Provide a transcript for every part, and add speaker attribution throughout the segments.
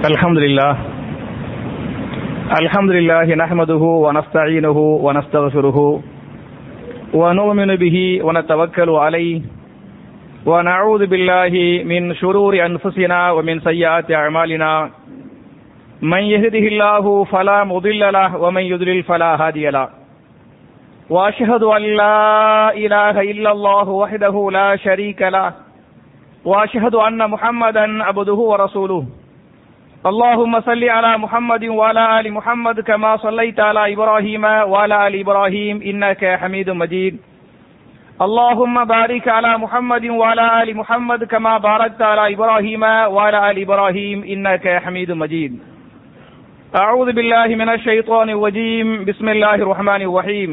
Speaker 1: الحمد لله الحمد لله نحمده ونستعينه ونستغفره ونؤمن به ونتوكل عليه ونعوذ بالله من شرور أنفسنا ومن سيئات أعمالنا من يهده الله فلا مضل له ومن يضلل فلا هادي له وأشهد أن لا إله إلا الله وحده لا شريك له وأشهد أن محمدا عبده ورسوله اللهم صل على محمد وعلى آل محمد كما صليت على إبراهيم وعلى آل إبراهيم إنك حميد مجيد اللهم بارك على محمد وعلى آل محمد كما باركت على إبراهيم وعلى آل إبراهيم إنك حميد مجيد أعوذ بالله من الشيطان الرجيم بسم الله الرحمن الرحيم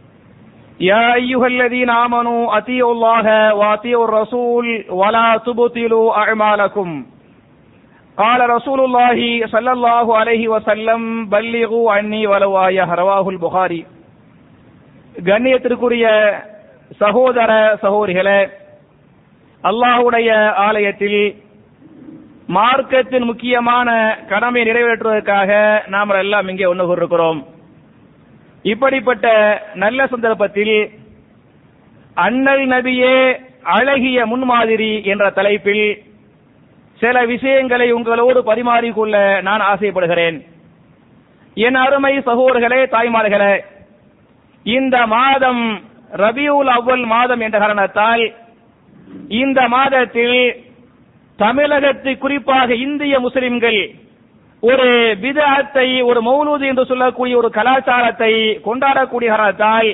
Speaker 1: يا أيها الذين آمنوا أطيعوا الله وأطيعوا الرسول ولا تبطلوا أعمالكم قال رسول الله صلى الله عليه وسلم بلغوا عني ولو آية رواه البخاري கண்ணியத்திற்குரிய சகோதர சகோதரிகளே அல்லாஹுடைய ஆலயத்தில் மார்க்கத்தின் முக்கியமான கடமை நிறைவேற்றுவதற்காக நாம் எல்லாம் இங்கே ஒன்று கூறிருக்கிறோம் இப்படிப்பட்ட நல்ல சந்தர்ப்பத்தில் அண்ணல் நபியே அழகிய முன்மாதிரி என்ற தலைப்பில் சில விஷயங்களை உங்களோடு பரிமாறிக்கொள்ள நான் ஆசைப்படுகிறேன் என் அருமை சகோதரர்களே தாய்மார்களே இந்த மாதம் ரபியுல் அவ்வல் மாதம் என்ற காரணத்தால் இந்த மாதத்தில் தமிழகத்து குறிப்பாக இந்திய முஸ்லிம்கள் ஒரு விதத்தை ஒரு மௌலூது என்று சொல்லக்கூடிய ஒரு கலாச்சாரத்தை கொண்டாடக்கூடிய காரணத்தால்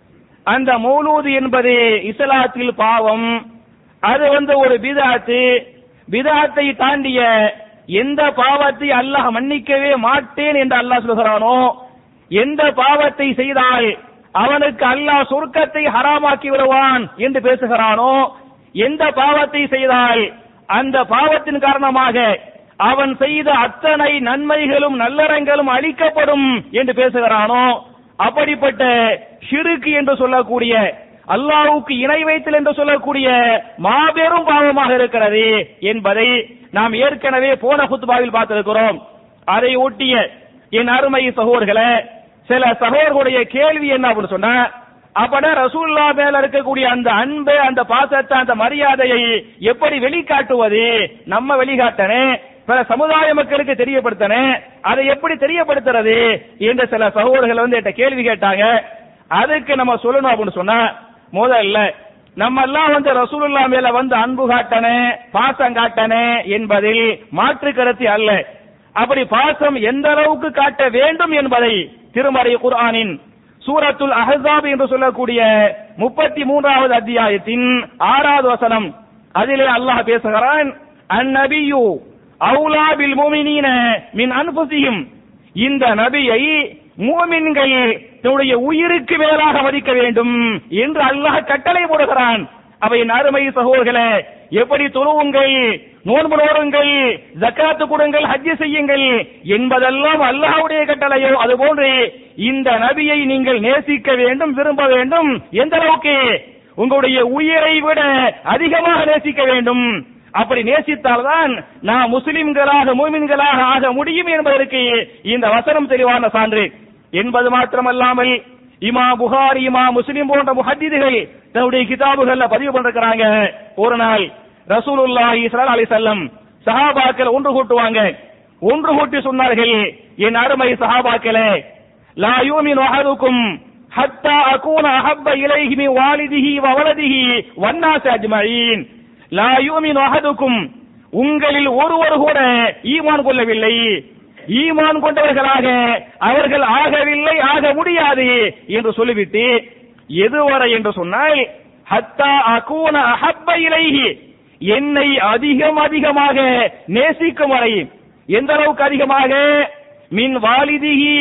Speaker 1: அந்த மௌலூது என்பது இஸ்லாத்தில் பாவம் அது வந்து ஒரு பிதாத்து விதாத்தை தாண்டிய எந்த பாவத்தை அல்லாஹ் மன்னிக்கவே மாட்டேன் என்று அல்லாஹ் சொல்கிறானோ எந்த பாவத்தை செய்தால் அவனுக்கு அல்லாஹ் சொர்க்கத்தை ஹராமாக்கி விடுவான் என்று பேசுகிறானோ எந்த பாவத்தை செய்தால் அந்த பாவத்தின் காரணமாக அவன் செய்த அத்தனை நன்மைகளும் நல்லறங்களும் அளிக்கப்படும் என்று பேசுகிறானோ அப்படிப்பட்ட ஷிருக்கு என்று சொல்லக்கூடிய அல்லாவுக்கு இணை வைத்தல் என்று சொல்லக்கூடிய மாபெரும் பாவமாக இருக்கிறது என்பதை நாம் ஏற்கனவே போன குத்துபாவில் பார்த்திருக்கிறோம் அதை ஒட்டிய என் அருமை சகோதரர்களே சில சகோதரர்களுடைய கேள்வி என்ன அப்படின்னு சொன்னா அப்பட ரசூல்லா மேல இருக்கக்கூடிய அந்த அன்பு அந்த பாசத்தை அந்த மரியாதையை எப்படி வெளிக்காட்டுவது நம்ம வெளிக்காட்டனே பிற சமுதாய மக்களுக்கு தெரியப்படுத்தனே அதை எப்படி தெரியப்படுத்துறது என்று சில சகோதரர்கள் வந்து என்கிட்ட கேள்வி கேட்டாங்க அதுக்கு நம்ம சொல்லணும் அப்படின்னு சொன்னா முதல்ல நம்ம எல்லாம் வந்து ரசூலுல்லா மேல வந்து அன்பு காட்டனே பாசம் காட்டனே என்பதில் மாற்று கருத்து அல்ல அப்படி பாசம் எந்த அளவுக்கு காட்ட வேண்டும் என்பதை திருமறை குர்ஆனின் சூரத்துல் அஹசாப் என்று சொல்லக்கூடிய முப்பத்தி மூன்றாவது அத்தியாயத்தின் ஆறாவது வசனம் அதிலே அல்லாஹ் பேசுகிறான் அந்நபியு அவுலா பில் முமினீன மின் அன்புசியும் இந்த நபியை மூமின்கள் தன்னுடைய உயிருக்கு மேலாக மதிக்க வேண்டும் என்று அல்லாஹ் கட்டளை போடுகிறான் அவை அருமை சகோதரர்களே எப்படி தொழுவுங்கள் நோன்பு நோருங்கள் ஜக்காத்து கொடுங்கள் ஹஜ்ஜி செய்யுங்கள் என்பதெல்லாம் அல்லாஹ்வுடைய கட்டளையோ அதுபோன்று இந்த நபியை நீங்கள் நேசிக்க வேண்டும் விரும்ப வேண்டும் எந்த அளவுக்கு உங்களுடைய உயிரை விட அதிகமாக நேசிக்க வேண்டும் அப்படி நேசித்தால்தான் நாம் முஸ்லிம்களாக மூமின்களாக ஆக முடியும் என்பதற்கு இந்த வசனம் தெளிவான சான்று என்பது மாத்திரமல்லாமல் இமா புகாரி இமா முஸ்லிம் போன்ற முஹத்திதுகள் தன்னுடைய கிதாபுகள்ல பதிவு பண்ணிருக்கிறாங்க ஒரு நாள் ரசூலுல்லாஹி ஸல்லல்லாஹு அலைஹி வஸல்லம் சஹாபாக்கள் ஒன்று கூட்டுவாங்க ஒன்று கூட்டி சொன்னார்கள் என் அருமை சஹாபாக்களே லா யூமினு அஹதுக்கும் ஹத்தா அகூன அஹப்ப இலைஹி மின் வாலிதிஹி வ வலதிஹி வன்னாஸ் அஜ்மஈன் லா யூமினு அஹதுக்கும் உங்களில் ஒருவர் கூட ஈமான் கொள்ளவில்லை ஈமான் கொண்டவர்களாக அவர்கள் ஆகவில்லை ஆக முடியாது என்று சொல்லிவிட்டு எதுவரை என்று சொன்னால் ஹத்தா அகூன அஹப்ப இலைஹி என்னை அதிகம் அதிகமாக நேசிக்கும் வரை எந்த அளவுக்கு அதிகமாக மின் வாலிதிஹி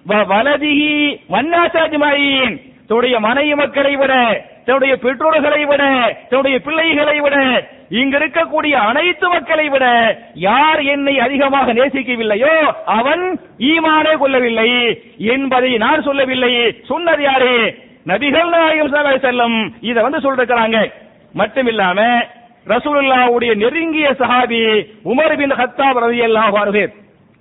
Speaker 1: வலதிஹி மன்னாசாஜ்மாயின் தன்னுடைய மனைவி மக்களை விட தன்னுடைய பெற்றோர்களை விட தன்னுடைய பிள்ளைகளை விட இங்க இருக்கக்கூடிய அனைத்து மக்களை விட யார் என்னை அதிகமாக நேசிக்கவில்லையோ அவன் ஈமானே கொள்ளவில்லை என்பதை நான் சொல்லவில்லை சொன்னது யாரு நபிகள் நாயகம் செல்லம் இத வந்து சொல்றாங்க மட்டுமில்லாம ரசூலுல்லாவுடைய நெருங்கிய சஹாபி உமர் பின் ஹத்தாப் ரலியல்லாஹு அன்ஹு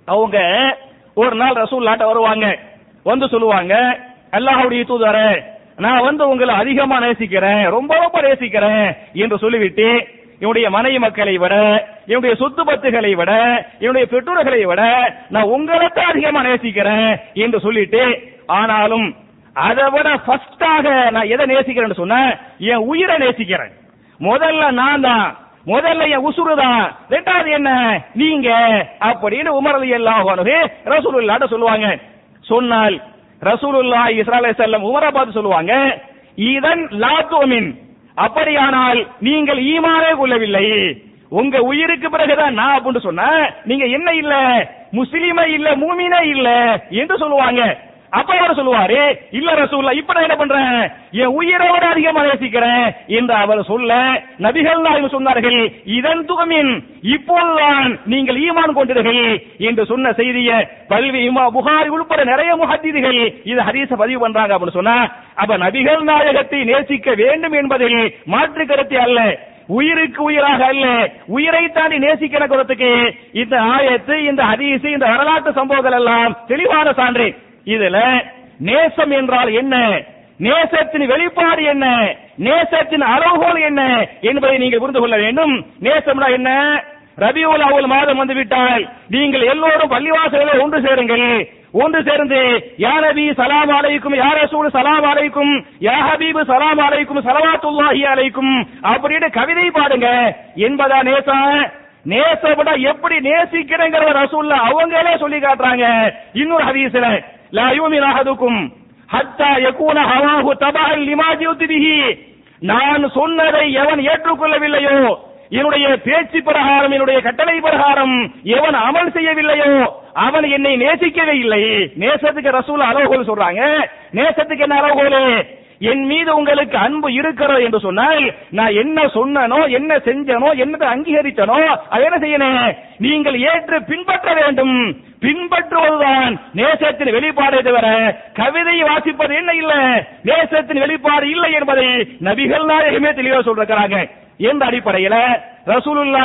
Speaker 1: அவங்க ஒரு நாள் ரசூல்லாட்ட வருவாங்க வந்து சொல்லுவாங்க அல்லாஹ்வுடைய தூதரே நான் வந்து உங்களை அதிகமா நேசிக்கிறேன் ரொம்ப ரொம்ப நேசிக்கிறேன் என்று சொல்லிவிட்டு என்னுடைய மனைவி மக்களை விட என்னுடைய சொத்து பத்துகளை விட என்னுடைய பெற்றோர்களை விட நான் உங்களை தான் அதிகமா நேசிக்கிறேன் என்று சொல்லிட்டு ஆனாலும் அதை விட ஃபர்ஸ்டாக நான் எதை நேசிக்கிறேன்னு சொன்னா என் உயிரை நேசிக்கிறேன் முதல்ல நான் தான் முதல்ல என் உசுறு தான் ரெண்டாவது என்ன நீங்க அப்படின்னு உமர் அலி அல்லாஹ் ரசூலுல்லாட்ட சொல்லுவாங்க சொன்னால் ரசூலுல்லா இஸ்ராலே செல்லம் உமரை பார்த்து சொல்லுவாங்க இதன் லாத்துமின் அப்படியானால் நீங்கள் ஈமானே கொள்ளவில்லை உங்க உயிருக்கு பிறகுதான் நான் அப்படின்னு சொன்னா நீங்க என்ன இல்ல முஸ்லிமே இல்ல மூமினே இல்ல என்று சொல்லுவாங்க அப்ப அவர் சொல்லுவாரு இல்ல ரசூல்லா இப்ப நான் என்ன பண்றேன் என் உயிரை விட அதிகமா நேசிக்கிறேன் என்று அவர் சொல்ல நபிகள் நாயகம் சொன்னார்கள் இதன் துகமின் இப்போதுதான் நீங்கள் ஈமான் கொண்டீர்கள் என்று சொன்ன செய்திய பல்வி இமா புகாரி உட்பட நிறைய முஹத்திதிகள் இது ஹதீஸ பதிவு பண்றாங்க அப்படின்னு சொன்னா அப்ப நபிகள் நாயகத்தை நேசிக்க வேண்டும் என்பதில் மாற்று கருத்து அல்ல உயிருக்கு உயிராக அல்ல உயிரை தாண்டி நேசிக்கிறதுக்கு இந்த ஆயத்து இந்த ஹதீஸ் இந்த வரலாற்று சம்பவங்கள் எல்லாம் தெளிவான சான்று இதுல நேசம் என்றால் என்ன நேசத்தின் வெளிப்பாடு என்ன நேசத்தின் அளவுகோல் என்ன என்பதை நீங்கள் புரிந்து கொள்ள வேண்டும் நேசம்னா என்ன ரபியுல் அவ்வல் மாதம் வந்து விட்டால் நீங்கள் எல்லோரும் பள்ளிவாசலில் ஒன்று சேருங்கள் ஒன்று சேர்ந்து யா நபி சலாம் அலைக்கும் யா ரசூல் சலாம் அலைக்கும் யா ஹபீப் சலாம் அலைக்கும் சலவாத்துல்லாஹி அலைக்கும் அப்படின்னு கவிதை பாடுங்க என்பதா நேசம் நேசப்பட எப்படி நேசிக்கிறேங்கிற ரசூல்ல அவங்களே சொல்லி காட்டுறாங்க இன்னொரு ஹதீஸ்ல லா யூமின் அஹதுக்கும் ஹத்தா யகூன ஹவாஹு தபஹன் லிமா ஜியுத் பிஹி நான் சொன்னதை எவன் ஏற்றுக்கொள்ளவில்லையோ என்னுடைய பேச்சு பிரகாரம் என்னுடைய கட்டளை பிரகாரம் எவன் அமல் செய்யவில்லையோ அவன் என்னை நேசிக்கவே இல்லை நேசத்துக்கு ரசூல் அளவுகோல் சொல்றாங்க நேசத்துக்கு என்ன அளவுகோல் என் மீது உங்களுக்கு அன்பு இருக்கிறது என்று சொன்னால் நான் என்ன சொன்னனோ என்ன செஞ்சனோ என்னதை அங்கீகரித்தனோ அதை என்ன செய்யணும் நீங்கள் ஏற்று பின்பற்ற வேண்டும் பின்பற்றுவதுதான் நேசத்தின் வெளிப்பாடே தவிர கவிதை வாசிப்பது என்ன இல்ல நேசத்தின் வெளிப்பாடு இல்லை என்பதை நபிகள் நாயகமே தெளிவா சொல்றாங்க எந்த அடிப்படையில ரசூலுல்லா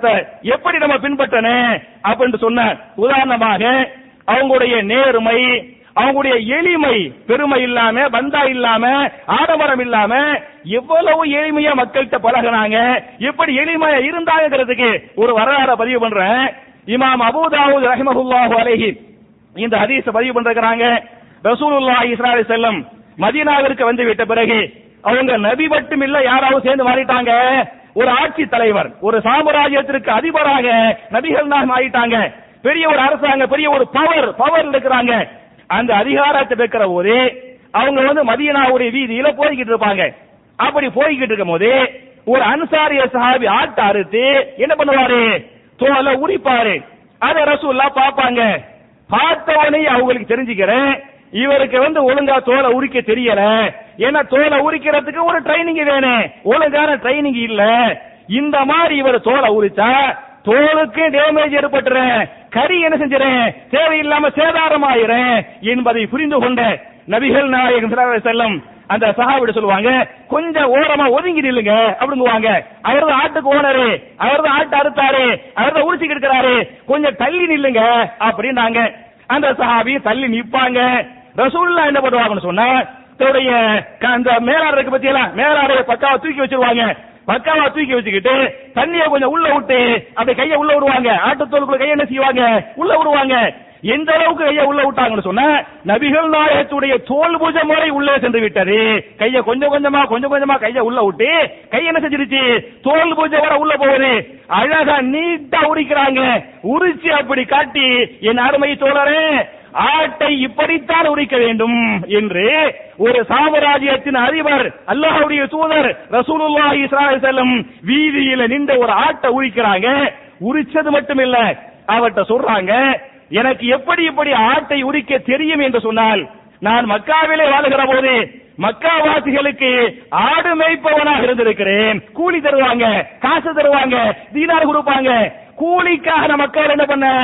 Speaker 1: எப்படி நம்ம பின்பற்றணும் அப்படின்னு சொன்ன உதாரணமாக அவங்களுடைய நேர்மை அவங்களுடைய எளிமை பெருமை இல்லாம பந்தா இல்லாம ஆடம்பரம் இல்லாம எவ்வளவு எளிமையா மக்கள்கிட்ட பழகுனாங்க எப்படி எளிமையா இருந்தாங்கிறதுக்கு ஒரு வரலாறு பதிவு பண்றேன் இமாம் அபூதாவூத் ரஹிமஹுல்லாஹு அலைஹி இந்த ஹதீஸ் பதிவு பண்றாங்க ரசூலுல்லாஹி ஸல்லல்லாஹு அலைஹி வஸல்லம் மதீனாவிற்கு வந்து விட்ட பிறகு அவங்க நபி மட்டும் இல்ல யாராவது சேர்ந்து மாறிட்டாங்க ஒரு ஆட்சி தலைவர் ஒரு சாம்ராஜ்யத்திற்கு அதிபராக நபிகள் நாகம் ஆயிட்டாங்க பெரிய ஒரு அரசாங்க பெரிய ஒரு பவர் பவர் இருக்கிறாங்க அந்த அதிகாரத்தை இருக்கிற போது அவங்க வந்து மதீனாவுடைய வீதியில போய்கிட்டு இருப்பாங்க அப்படி போய்கிட்டு இருக்கும் போது ஒரு அன்சாரிய சஹாபி ஆட்டை அறுத்து என்ன பண்ணுவாரு தோலை உரிப்பாரு அத ரசூல்லா பாப்பாங்க பார்த்தவனே அவங்களுக்கு தெரிஞ்சுக்கிறேன் இவருக்கு வந்து ஒழுங்கா தோலை உரிக்க தெரியல ஏன்னா தோலை உரிக்கிறதுக்கு ஒரு ட்ரைனிங் வேணும் ஒழுங்கான ட்ரைனிங் இல்ல இந்த மாதிரி இவர் தோலை உரிச்சா தோலுக்கு டேமேஜ் ஏற்பட்டுறேன் கறி என்ன செஞ்சிறேன் தேவையில்லாம சேதாரமாயிரேன் என்பதை புரிந்து கொண்ட நபிகள் நாயகம் ஸல்லல்லாஹு அலைஹி வஸல்லம் அந்த சஹாபிட சொல்லுவாங்க கொஞ்சம் ஓரமா ஒதுங்கி நில்லுங்க அப்படிங்குவாங்க அவர் தான் ஆட்டுக்கு ஓனரு அவர் தான் ஆட்டு அறுத்தாரு அவர் தான் உரிச்சுக்கிட்டு இருக்கிறாரு கொஞ்சம் தள்ளி நில்லுங்க அப்படின்னாங்க அந்த சஹாபி தள்ளி நிப்பாங்க ரசூல்லா என்ன பண்ணுவாங்கன்னு சொன்னா தன்னுடைய க- அந்த மேலாடருக்கு பத்தியெல்லாம் மேலாடைய பக்காவை தூக்கி வச்சிருவாங்க பக்காவா தூக்கி வச்சுக்கிட்டு தண்ணிய கொஞ்சம் உள்ள விட்டு அப்படி கைய உள்ள விடுவாங்க ஆட்டுத்தோலுக்குள்ள கைய என்ன செய்வாங்க உள்ள விடுவாங்க எந்த அளவுக்கு கைய உள்ள விட்டாங்கன்னு சொன்னா நபிகள் நாயகத்துடைய தோல் பூஜம் வரை உள்ளே சென்று விட்டது கைய கொஞ்சம் கொஞ்சமா கொஞ்சம் கொஞ்சமா கைய உள்ள விட்டு கை என்ன செஞ்சிருச்சு தோல் பூஜை வரை உள்ள போகுது அழகா நீட்டா உரிக்கிறாங்க உரிச்சு அப்படி காட்டி என் அருமை தோழரே ஆட்டை இப்படித்தான் உரிக்க வேண்டும் என்று ஒரு சாம்ராஜ்யத்தின் அதிபர் அல்லாஹ்வுடைய தூதர் ரசூலுல்லாஹி ஸல்லல்லாஹு அலைஹி வஸல்லம் வீதியில நின்ற ஒரு ஆட்டை உரிக்கிறாங்க உரிச்சது மட்டும் இல்ல அவர்ட்ட சொல்றாங்க எனக்கு எப்படி இப்படி ஆட்டை உரிக்க தெரியும் என்று சொன்னால் நான் மக்காவிலே வாழுகிற போது மக்காவாசிகளுக்கு ஆடு மேய்ப்பவனாக இருந்திருக்கிறேன் கூலி தருவாங்க காசு தருவாங்க தீனார் கொடுப்பாங்க கூலிக்காக நம்ம மக்கள் என்ன பண்ண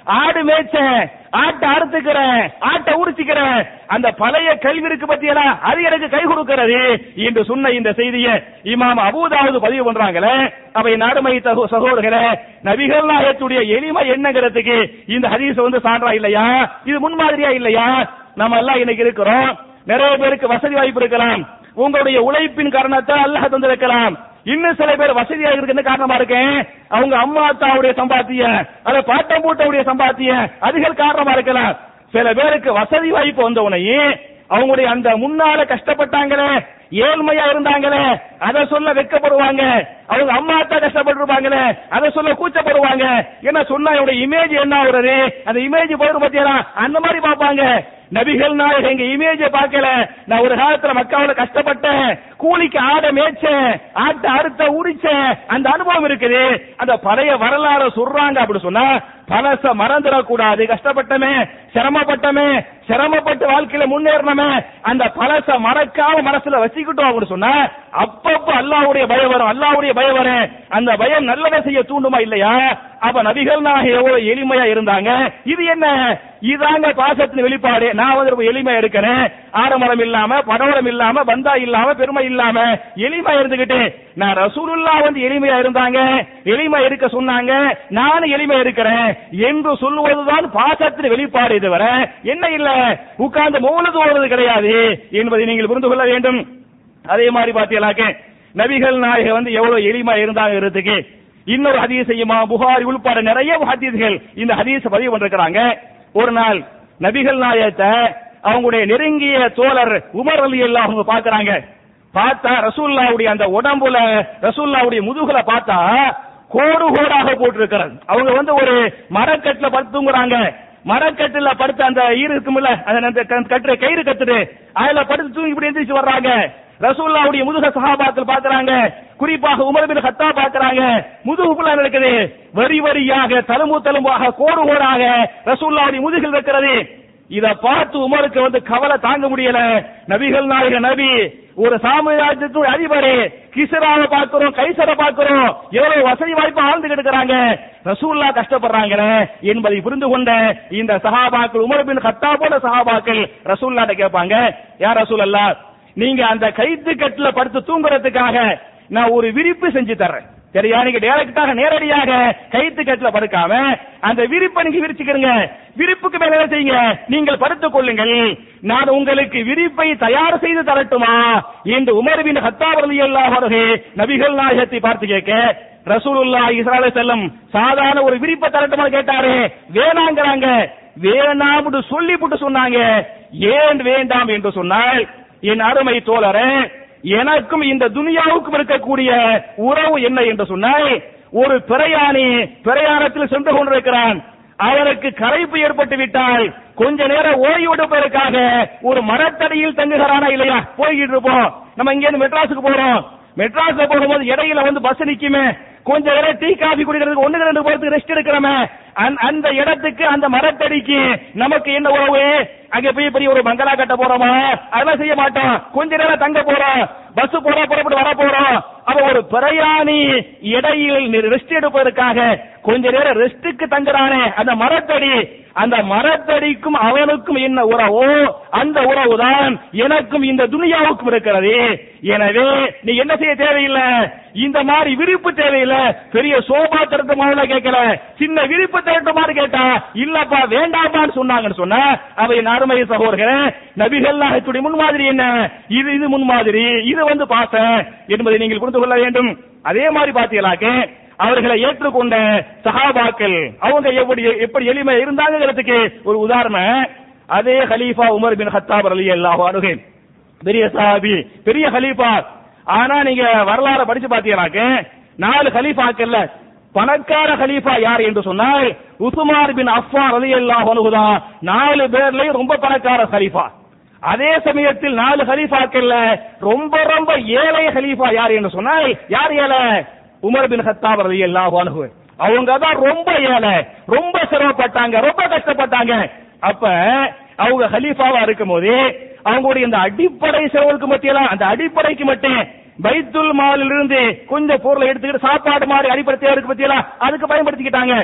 Speaker 1: ஆடு மேய்ச்சேன் ஆட்டை அறுத்துக்கிறேன் ஆட்டை உரிச்சுக்கிறேன் அந்த பழைய கல்வி இருக்கு பத்தியலா அது எனக்கு கை கொடுக்கிறது என்று சொன்ன இந்த செய்தியை இமாம் அபூதாவது பதிவு பண்றாங்களே அவை நாடுமை தகு சகோதரர்களே நபிகள் நாயகத்துடைய எளிமை என்னங்கிறதுக்கு இந்த ஹதீஸ் வந்து சான்றா இல்லையா இது முன்மாதிரியா இல்லையா நம்ம எல்லாம் இன்னைக்கு இருக்கிறோம் நிறைய பேருக்கு வசதி வாய்ப்பு இருக்கலாம் உங்களுடைய உழைப்பின் காரணத்தை அல்லாஹ் தந்திருக்கலாம் இன்னும் சில பேர் வசதியாக இருக்குன்னு காரணமா இருக்கேன் அவங்க அம்மா அத்தாவுடைய சம்பாத்தியம் அல்ல பாட்டம் பூட்டவுடைய சம்பாத்தியம் அதுகள் காரணமா இருக்கலாம் சில பேருக்கு வசதி வாய்ப்பு வந்த உடனே அவங்களுடைய அந்த முன்னால கஷ்டப்பட்டாங்களே ஏழ்மையா இருந்தாங்களே அதை சொல்ல வெட்கப்படுவாங்க அவங்க அம்மா அத்தா கஷ்டப்பட்டிருப்பாங்களே அதை சொல்ல கூச்சப்படுவாங்க என்ன சொன்னா என்னோட இமேஜ் என்ன ஆகுறது அந்த இமேஜ் போயிடும் பத்தியா அந்த மாதிரி பார்ப்பாங்க நபிகள் நாயகம் எங்க இமேஜ பார்க்கல நான் ஒரு காலத்துல மக்காவில கஷ்டப்பட்டேன் கூலிக்கு ஆட மேய்ச்சேன் ஆட்டை அறுத்த உரிச்சேன் அந்த அனுபவம் இருக்குது அந்த பழைய வரலாறு சொல்றாங்க அப்படி சொன்னா பழச மறந்துடக்கூடாது கஷ்டப்பட்டமே சிரமப்பட்டமே சிரமப்பட்டு வாழ்க்கையில முன்னேறணுமே அந்த பழச மறக்காம மனசுல வச்சுக்கிட்டோம் அப்படின்னு சொன்னா அப்பப்ப அல்லாவுடைய பயம் வரும் அல்லாவுடைய பயம் வரும் அந்த பயம் நல்லதை செய்ய தூண்டுமா இல்லையா அப்ப நபிகள் நாயகம் எவ்வளவு எளிமையா இருந்தாங்க இது என்ன இதாங்க பாசத்தின் வெளிப்பாடு நான் வந்து ரொம்ப எளிமையா இருக்கிறேன் ஆடமரம் இல்லாம படவரம் இல்லாம பந்தா இல்லாம பெருமை இல்லாம எளிமையா இருந்துகிட்டு நான் ரசூலுல்லா வந்து எளிமையா இருந்தாங்க எளிமை இருக்க சொன்னாங்க நானும் எளிமையா இருக்கிறேன் என்று சொல்லுவதுதான் பாசத்தின் வெளிப்பாடு இதுவரை என்ன இல்ல உட்கார்ந்து மௌனது ஓடுறது கிடையாது என்பதை நீங்கள் புரிந்து கொள்ள வேண்டும் அதே மாதிரி பாத்தீங்களாக்க நபிகள் நாயகம் வந்து எவ்வளவு எளிமையா இருந்தாங்கிறதுக்கு இன்னொரு ஹதீஸ் செய்யுமா புகாரி உள்பட நிறைய ஹதீஸ்கள் இந்த ஹதீஸ் பதிவு பண்ணிருக்கிறாங்க ஒரு நாள் நபிகள் நாயகத்தை அவங்களுடைய நெருங்கிய தோழர் உமர் அலி எல்லாம் அவங்க பாக்குறாங்க பார்த்தா ரசூல்லாவுடைய அந்த உடம்புல ரசூல்லாவுடைய முதுகுல பார்த்தா கோடு கோடாக போட்டிருக்கிறது அவங்க வந்து ஒரு மரக்கட்டுல படுத்துங்கிறாங்க மரக்கட்டுல படுத்து அந்த ஈரு இருக்கும்ல அந்த கட்டுற கயிறு கட்டுது அதுல படுத்து தூங்கி இப்படி எந்திரிச்சு வர்றாங்க ரசூல்லாவுடைய முதுக சஹாபாக்கள் பாக்குறாங்க குறிப்பாக உமர் பின் ஹத்தா பாக்குறாங்க முதுகு புள்ள இருக்குது வரி வரியாக தலும்பு தலும்பாக கோடு கோடாக ரசூல்லாவுடைய முதுகில் இருக்கிறது இத பார்த்து உமருக்கு வந்து கவலை தாங்க முடியல நபிகள் நாயக நபி ஒரு சாம்ராஜ்யத்துடைய அதிபர் கிசராவை பார்க்கிறோம் கைசரை பார்க்கிறோம் எவ்வளவு வசதி வாய்ப்பு ஆழ்ந்து கிடக்குறாங்க ரசூல்லா கஷ்டப்படுறாங்களே என்பதை புரிந்து கொண்ட இந்த சஹாபாக்கள் உமர் பின் ஹத்தா போல சஹாபாக்கள் ரசூல்லாட்ட கேட்பாங்க யார் ரசூல் அல்லா நீங்க அந்த கைத்து கட்டுல படுத்து தூங்குறதுக்காக நான் ஒரு விரிப்பு செஞ்சு தர்றேன் சரியா நீங்க டைரக்டாக நேரடியாக கைத்து கட்டுல படுக்காம அந்த விரிப்பை நீங்க விரிச்சுக்கிறீங்க விரிப்புக்கு மேல என்ன செய்யுங்க நீங்கள் படுத்துக் கொள்ளுங்கள் நான் உங்களுக்கு விரிப்பை தயார் செய்து தரட்டுமா என்று உமர் பின் ஹத்தாப் ரலியல்லாஹு அன்ஹு நபிகள் நாயகத்தை பார்த்து கேட்க ரசூலுல்லா இஸ்ராயல் செல்லம் சாதாரண ஒரு விரிப்பை தரட்டுமா கேட்டாரு வேணாங்கிறாங்க வேணாம்னு சொல்லி போட்டு சொன்னாங்க ஏன் வேண்டாம் என்று சொன்னால் என் அருமை தோழரே எனக்கும் இந்த துனியாவுக்கும் இருக்கக்கூடிய உறவு என்ன என்று சொன்னால் ஒரு பிரயாணி பிரயாணத்தில் சென்று கொண்டிருக்கிறான் அவருக்கு கரைப்பு ஏற்பட்டு விட்டால் கொஞ்ச நேரம் ஓய்வு எடுப்பதற்காக ஒரு மரத்தடியில் தங்குகிறானா இல்லையா போய்கிட்டு இருப்போம் நம்ம இங்க இருந்து மெட்ராஸுக்கு போறோம் மெட்ராஸ்ல போகும்போது இடையில வந்து பஸ் நிக்குமே கொஞ்ச நேரம் டீ காபி குடிக்கிறதுக்கு ஒண்ணு ரெண்டு போறதுக்கு ரெஸ்ட் எடுக்கிறோமே அந்த இடத்துக்கு அந்த மரத்தடிக்கு நமக்கு என்ன உறவு அங்க போய் பெரிய ஒரு பங்களா கட்ட போறோமா அதெல்லாம் செய்ய மாட்டோம் கொஞ்ச நேரம் தங்க போறோம் பஸ் போறா புறப்பட்டு வர போறோம் அப்ப ஒரு பிரயாணி இடையில் ரெஸ்ட் எடுப்பதற்காக கொஞ்ச நேரம் ரெஸ்டுக்கு தங்குறானே அந்த மரத்தடி அந்த மரத்தடிக்கும் அவனுக்கும் என்ன உறவோ அந்த உறவுதான் எனக்கும் இந்த துனியாவுக்கும் இருக்கிறது எனவே நீ என்ன செய்ய தேவையில்லை இந்த மாதிரி விரிப்பு தேவையில்லை பெரிய சோபா திறந்த மாதிரி கேட்கல சின்ன விரிப்பு திரட்டு மாதிரி கேட்டா இல்லப்பா வேண்டாமான்னு சொன்னாங்கன்னு சொன்ன அவை அருமை சகோதரர்களே நபிகள் நாயகத்துடைய முன்மாதிரி என்ன இது இது முன்மாதிரி இது வந்து பாசம் என்பதை நீங்கள் புரிந்து கொள்ள வேண்டும் அதே மாதிரி பாத்தீங்களாக்க அவர்களை ஏற்றுக்கொண்ட சஹாபாக்கள் அவங்க எப்படி எப்படி எளிமை இருந்தாங்கிறதுக்கு ஒரு உதாரணம் அதே ஹலீஃபா உமர் பின் ஹத்தாப் அலி அல்லாஹ் அணுகு பெரிய சஹாபி பெரிய ஹலீஃபா ஆனா நீங்க வரலாறு படிச்சு பாத்தீங்கன்னாக்க நாலு ஹலீஃபாக்கள்ல பணக்கார ஹலீஃபா யார் என்று சொன்னால் உஸ்மான் பின் அஃபான் ரலியல்லாஹு அன்ஹு தான் நாலு பேர்லயும் ரொம்ப பணக்கார ஹலீஃபா அதே சமயத்தில் நாலு ஹலீஃபாக்கள்ல ரொம்ப ரொம்ப ஏழை ஹலீஃபா யார் என்று சொன்னால் யார் ஏழை உமர் பின் ஹத்தாப் ரலியல்லாஹு அன்ஹு அவங்க தான் ரொம்ப ஏழை ரொம்ப சிரமப்பட்டாங்க ரொம்ப கஷ்டப்பட்டாங்க அப்ப அவங்க ஹலீஃபாவா இருக்கும் போது அவங்களுடைய இந்த அடிப்படை செலவுக்கு மத்தியெல்லாம் அந்த அடிப்படைக்கு மட்டும் பைத்துல் மாலில் இருந்து கொஞ்சம் பொருளை எடுத்துக்கிட்டு சாப்பாடு மாதிரி அடிப்படை தேவைக்கு பத்தியெல்லாம் அதுக்கு பயன்படுத்திக்கிட்டாங்க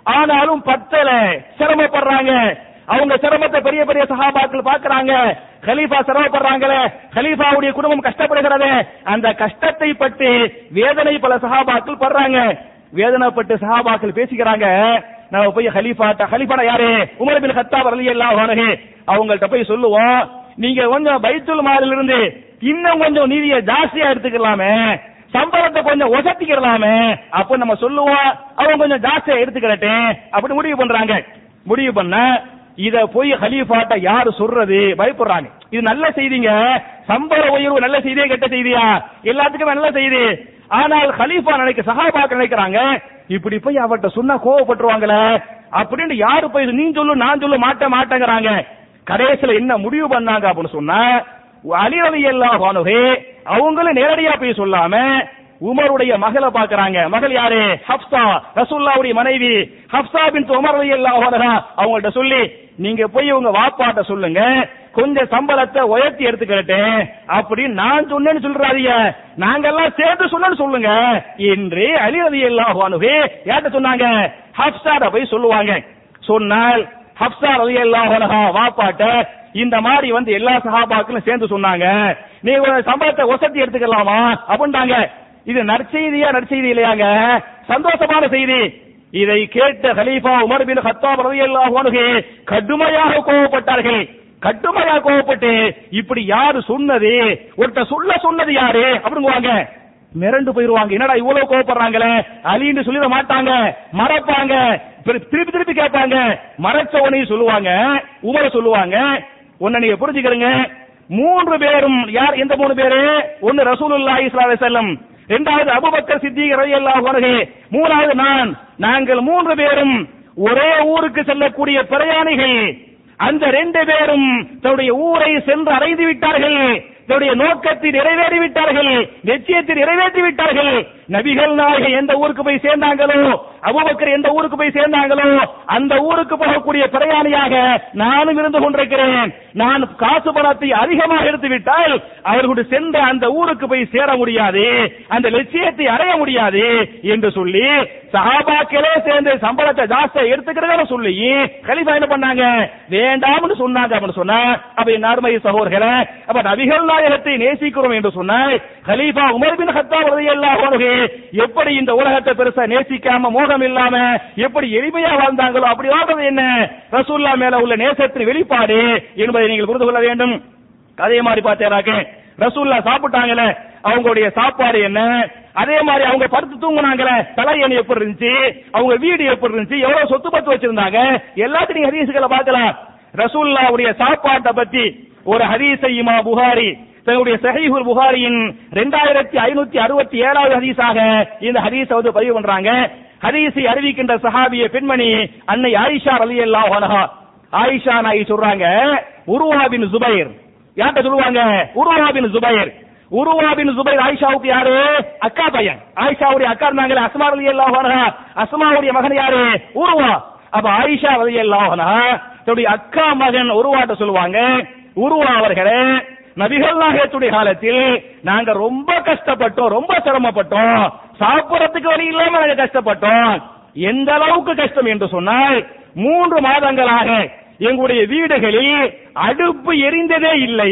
Speaker 1: ஆனாலும் பத்தல சிரமப்படுறாங்க அவங்க சிரமத்தை பெரிய பெரிய சஹாபாக்கள் பாக்குறாங்க கலீஃபா சிரமப்படுறாங்களே கலீஃபாவுடைய குடும்பம் கஷ்டப்படுகிறது அந்த கஷ்டத்தை பட்டு வேதனை பல சஹாபாக்கள் படுறாங்க வேதனைப்பட்டு சஹாபாக்கள் பேசிக்கிறாங்க நம்ம போய் ஹலீஃபாட்ட ஹலீஃபானா யாரு உமர் பின் கத்தாப் ரலியல்லாஹு அன்ஹு அவங்கள்ட்ட போய் சொல்லுவோம் நீங்க கொஞ்சம் பைத்துல் மாலில் இருந்து இன்னும் கொஞ்சம் நிதியை ஜாஸ்தியா எடுத்துக்கலாமே சம்பளத்தை கொஞ்சம் ஒசத்திக்கலாமே அப்ப நம்ம சொல்லுவோம் அவங்க கொஞ்சம் ஜாஸ்தியா எடுத்துக்கிறட்டேன் அப்படி முடிவு பண்றாங்க முடிவு பண்ண இத போய் ஹலீஃபாட்ட யாரு சொல்றது பயப்படுறாங்க இது நல்ல செய்திங்க சம்பள உயர்வு நல்ல செய்தியா கெட்ட செய்தியா எல்லாத்துக்கும் நல்ல செய்தி ஆனால் ஹலீஃபா நினைக்க சஹாபாக்கள் நினைக்கிறாங்க இப்படி போய் அவர்ட்ட சொன்னா கோவப்பட்டுருவாங்களே அப்படின்னு யாரு போய் நீ சொல்லு நான் சொல்லு மாட்ட மாட்டேங்கிறாங்க கடைசியில என்ன முடிவு பண்ணாங்க அப்படின்னு சொன்னா அலி ரவி அல்லாஹ் அவங்களும் நேரடியா போய் சொல்லாம உமருடைய மகளை பாக்குறாங்க மகள் யாரு ஹப்சா ரசூல்லாவுடைய மனைவி ஹப்சா பின் உமர் ரவி அல்லாஹ் அவங்கள்ட்ட சொல்லி நீங்க போய் உங்க வாப்பாட்ட சொல்லுங்க கொஞ்சம் சம்பளத்தை உயர்த்தி எடுத்துக்கிட்டேன் அப்படின்னு நான் சொன்னேன்னு சொல்றாதீங்க நாங்கெல்லாம் சேர்த்து சொன்னேன்னு சொல்லுங்க என்று அலி ரவி அல்லாஹ் யார்ட்ட சொன்னாங்க ஹப்சாட போய் சொல்லுவாங்க சொன்னால் ஹப்சா ரவி அல்லாஹ் வாப்பாட்ட இந்த மாதிரி வந்து எல்லா சஹாபாக்களும் சேர்ந்து சொன்னாங்க நீ ஒரு சம்பளத்தை ஒசத்தி எடுத்துக்கலாமா அப்படின்ட்டாங்க இது நற்செய்தியா நற்செய்தி இல்லையாங்க சந்தோஷமான செய்தி இதை கேட்ட ஹலீஃபா உமர் பின் ஹத்தாப் ரலியல்லாஹு அன்ஹு கடுமையாக கோவப்பட்டார்கள் கடுமையாக கோவப்பட்டு இப்படி யாரு சொன்னது ஒருத்தர் சொல்ல சொன்னது யாரு அப்படிங்குவாங்க மிரண்டு போயிருவாங்க என்னடா இவ்வளவு கோவப்படுறாங்களே அலின்னு சொல்லிட மாட்டாங்க மறப்பாங்க பிற- திருப்பி திருப்பி கேட்பாங்க மறைச்ச உடனே சொல்லுவாங்க உமரை சொல்லுவாங்க உன்னை நீங்க புரிஞ்சுக்கிறீங்க மூன்று பேரும் யார் எந்த மூணு பேரு ஒன்னு ரசூலுல்லாஹி ஸல்லல்லாஹு அலைஹி வஸல்லம் இரண்டாவது அபூபக்கர் சித்திக் ரலியல்லாஹு அன்ஹு மூணாவது நான் நாங்கள் மூன்று பேரும் ஒரே ஊருக்கு செல்லக்கூடிய பிரயாணிகள் அந்த ரெண்டு பேரும் தன்னுடைய ஊரை சென்று அடைந்து விட்டார்கள் தன்னுடைய நோக்கத்தை நிறைவேறி விட்டார்கள் நிச்சயத்தை நிறைவேற்றி விட்டார்கள் நபிகள் நாயகம் எந்த ஊருக்கு போய் சேர்ந்தாங்களோ அபூபக்கர் எந்த ஊருக்கு போய் சேர்ந்தாங்களோ அந்த ஊருக்கு போகக்கூடிய பிரயாணியாக நானும் இருந்து கொண்டிருக்கிறேன் நான் காசு பணத்தை அதிகமாக எடுத்து விட்டால் அவர்களுடைய சென்ற அந்த ஊருக்கு போய் சேர முடியாது அந்த லட்சியத்தை அடைய முடியாது என்று சொல்லி சஹாபாக்களே சேர்ந்து சம்பளத்தை ஜாஸ்தியா எடுத்துக்கிறத சொல்லி கலிஃபா என்ன பண்ணாங்க வேண்டாம்னு சொன்னாங்க அப்படின்னு சொன்னா அப்ப என் அருமை சகோதரர்களே அப்ப நபிகள் நாயகத்தை நேசிக்கிறோம் என்று சொன்னால் கலீஃபா உமர் பின் ஹத்தாப் ரலியல்லாஹு அன்ஹு எப்படி இந்த உலகத்தை பெருசா நேசிக்காம மோகம் இல்லாம எப்படி எளிமையா வாழ்ந்தாங்களோ அப்படி வாழ்றது என்ன ரசூல்லா மேல உள்ள நேசத்தின் வெளிப்பாடு என்பதை நீங்கள் புரிந்து கொள்ள வேண்டும் அதே மாதிரி பார்த்தேனாக்க ரசூல்லா சாப்பிட்டாங்களே அவங்களுடைய சாப்பாடு என்ன அதே மாதிரி அவங்க படுத்து தூங்குனாங்களே தலையணி எப்படி இருந்துச்சு அவங்க வீடு எப்படி இருந்துச்சு எவ்வளவு சொத்து பத்து வச்சிருந்தாங்க எல்லாத்தையும் நீங்க ஹதீஸ்களை பார்க்கலாம் ரசூல்லாவுடைய சாப்பாட்டை பத்தி ஒரு ஹதீஸை இமா புகாரி தன்னுடைய சஹீஹுல் புகாரியின் ரெண்டாயிரத்தி ஐநூத்தி அறுபத்தி ஏழாவது ஹதீஸாக இந்த ஹதீஸை வந்து பதிவு பண்றாங்க ஹதீஸை அறிவிக்கின்ற சஹாபிய பெண்மணி அன்னை ஆயிஷா ரலியல்லாஹு அன்ஹா ஆயிஷா நாயி சொல்றாங்க உருவா பின் ஜுபைர் யார்கிட்ட சொல்லுவாங்க உருவா பின் ஜுபைர் உருவா பின் ஜுபைர் ஆயிஷாவுக்கு யாரு அக்கா பையன் ஆயிஷாவுடைய அக்கா இருந்தாங்களே அஸ்மா ரலியல்லாஹு அன்ஹா அஸ்மாவுடைய மகன் யாரு உருவா அப்ப ஆயிஷா ரலியல்லாஹு அன்ஹா தன்னுடைய அக்கா மகன் உருவாட்ட சொல்லுவாங்க உருவா அவர்களே நபிகள் நாயகத்துடைய காலத்தில் நாங்க ரொம்ப கஷ்டப்பட்டோம் ரொம்ப சிரமப்பட்டோம் சாப்பிடறதுக்கு வழி இல்லாம நாங்க கஷ்டப்பட்டோம் எந்த அளவுக்கு கஷ்டம் என்று சொன்னால் மூன்று மாதங்களாக எங்களுடைய வீடுகளில் அடுப்பு எரிந்ததே இல்லை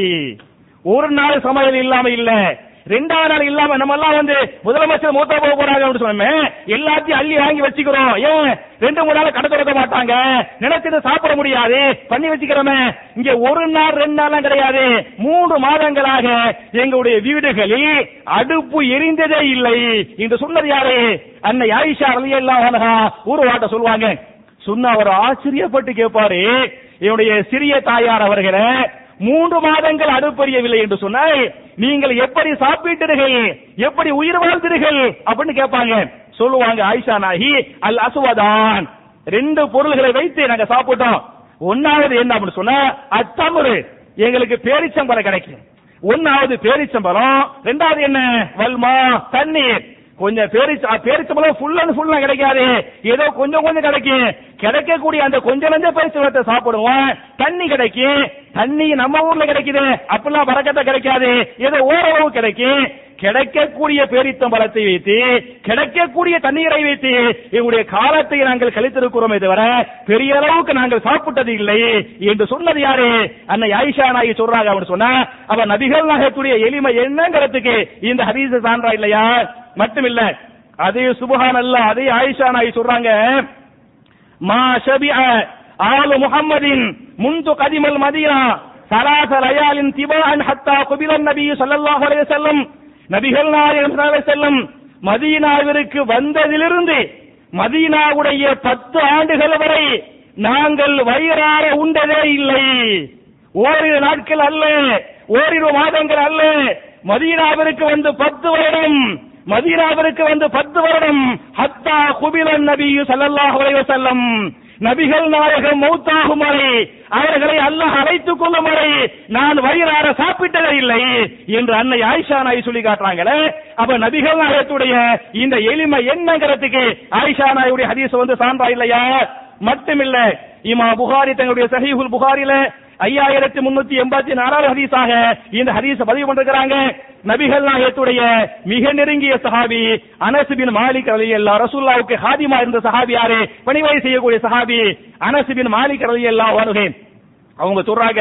Speaker 1: ஒரு நாள் சமையல் இல்லாம இல்ல ரெண்டாவது நாள் இல்லாம நம்ம எல்லாம் வந்து முதலமைச்சர் மூத்த போக போறாங்க அப்படின்னு சொன்னோமே எல்லாத்தையும் அள்ளி வாங்கி வச்சுக்கிறோம் ஏன் ரெண்டு மூணு நாள் கடை திறக்க மாட்டாங்க நினைச்சது சாப்பிட முடியாது பண்ணி வச்சுக்கிறோமே இங்க ஒரு நாள் ரெண்டு நாள்லாம் கிடையாது மூன்று மாதங்களாக எங்களுடைய வீடுகளில் அடுப்பு எரிந்ததே இல்லை என்று சொன்னது யாரு அன்னை ஆயிஷா ரலியல்லாஹு அன்ஹா ஊர்வாட்ட சொல்லுவாங்க சொன்ன அவர் ஆச்சரியப்பட்டு கேட்பாரு என்னுடைய சிறிய தாயார் அவர்களே மூன்று மாதங்கள் அடுப்பறியவில்லை என்று சொன்னால் நீங்கள் எப்படி சாப்பிட்டீர்கள் எப்படி உயிர் வாழ்ந்தீர்கள் அப்படின்னு கேட்பாங்க சொல்லுவாங்க ஆயிஷா நாகி அல் அசுவதான் ரெண்டு பொருள்களை வைத்து நாங்க சாப்பிட்டோம் ஒன்னாவது என்ன அப்படின்னு சொன்னா அத்தமுரு எங்களுக்கு பேரிச்சம்பரம் கிடைக்கும் ஒன்னாவது பேரிச்சம்பரம் ரெண்டாவது என்ன வல்மா தண்ணீர் கொஞ்சம் பேரிச்ச பேரிச்சம்பளம் ஃபுல் அண்ட் ஃபுல்லா கிடைக்காது ஏதோ கொஞ்சம் கொஞ்சம் கிடைக்கும் கிடைக்கக்கூடிய அந்த கொஞ்சம் நஞ்ச பேரிச்சம்பளத்தை சாப்பிடுவோம் தண்ணி கிடைக்கும் தண்ணி நம்ம ஊர்ல கிடைக்குது அப்படிலாம் வரக்கத்தை கிடைக்காது ஏதோ ஓரளவு கிடைக்கும் கிடைக்கக்கூடிய பேரித்தம்பழத்தை வைத்து கிடைக்கக்கூடிய தண்ணீரை வைத்து எங்களுடைய காலத்தை நாங்கள் கழித்திருக்கிறோமே தவிர பெரிய அளவுக்கு நாங்கள் சாப்பிட்டது இல்லை என்று சொன்னது யாரு அன்னை ஆயிஷா நாயகி சொல்றாங்க அப்படின்னு சொன்னா அவ நபிகள் நாயகத்துடைய எளிமை என்னங்கிறதுக்கு இந்த ஹதீஸ் சான்றா இல்லையா மட்டுமில்ல அதே சுபஹான் அல்ல அதே ஆயிஷா நாயகி சொல்றாங்க மா ஷபிஅ ஆலு முஹம்மதின் முந்து கதிமல் மதீனா சலாச லயாலின் திபான் ஹத்தா குபிலன் நபி ஸல்லல்லாஹு அலைஹி வஸல்லம் நபிகள் நாயகம் ஸல்லல்லாஹு அலைஹி வஸல்லம் மதீனாவிற்கு வந்ததிலிருந்து மதீனாவுடைய பத்து ஆண்டுகள் வரை நாங்கள் வயிறார உண்டதே இல்லை ஓரிரு நாட்கள் அல்ல ஓரிரு மாதங்கள் அல்ல மதீனாவிற்கு வந்து பத்து வருடம் மதீனாவிற்கு வந்து பத்து வருடம் ஹத்தா குபிலன் நபி ஸல்லல்லாஹு அலைஹி வஸல்லம் நபிகள் நாயகம் மௌத்தாகும் வரை அவர்களை அல்லாஹ் அழைத்துக் கொள்ளும் வரை நான் வயிறார சாப்பிட்டதே இல்லை என்று அன்னை ஆயிஷா நாய் சொல்லி காட்டுறாங்களே அப்ப நபிகள் நாயகத்துடைய இந்த எளிமை என்னங்கிறதுக்கு ஆயிஷா நாயுடைய ஹதீஸ் வந்து சான்றா இல்லையா மட்டுமில்ல இமா புகாரி தங்களுடைய சஹீஹுல் புகாரில ஐயாயிரத்தி முன்னூத்தி எண்பத்தி நாலாவது ஹதீஸாக இந்த ஹதீஸ பதிவு பண்ணிருக்கிறாங்க நபிகள் நாயகத்துடைய மிக நெருங்கிய சஹாபி அனஸ் பின் மாலிக் ரலியல்லாஹு ரசூலுல்லாஹ்வுக்கு ஹாதிமா இருந்த சஹாபி யாரு பணிவாய் செய்யக்கூடிய சஹாபி அனஸ் பின் மாலிக் ரலியல்லாஹு அன்ஹு அவங்க சொல்றாங்க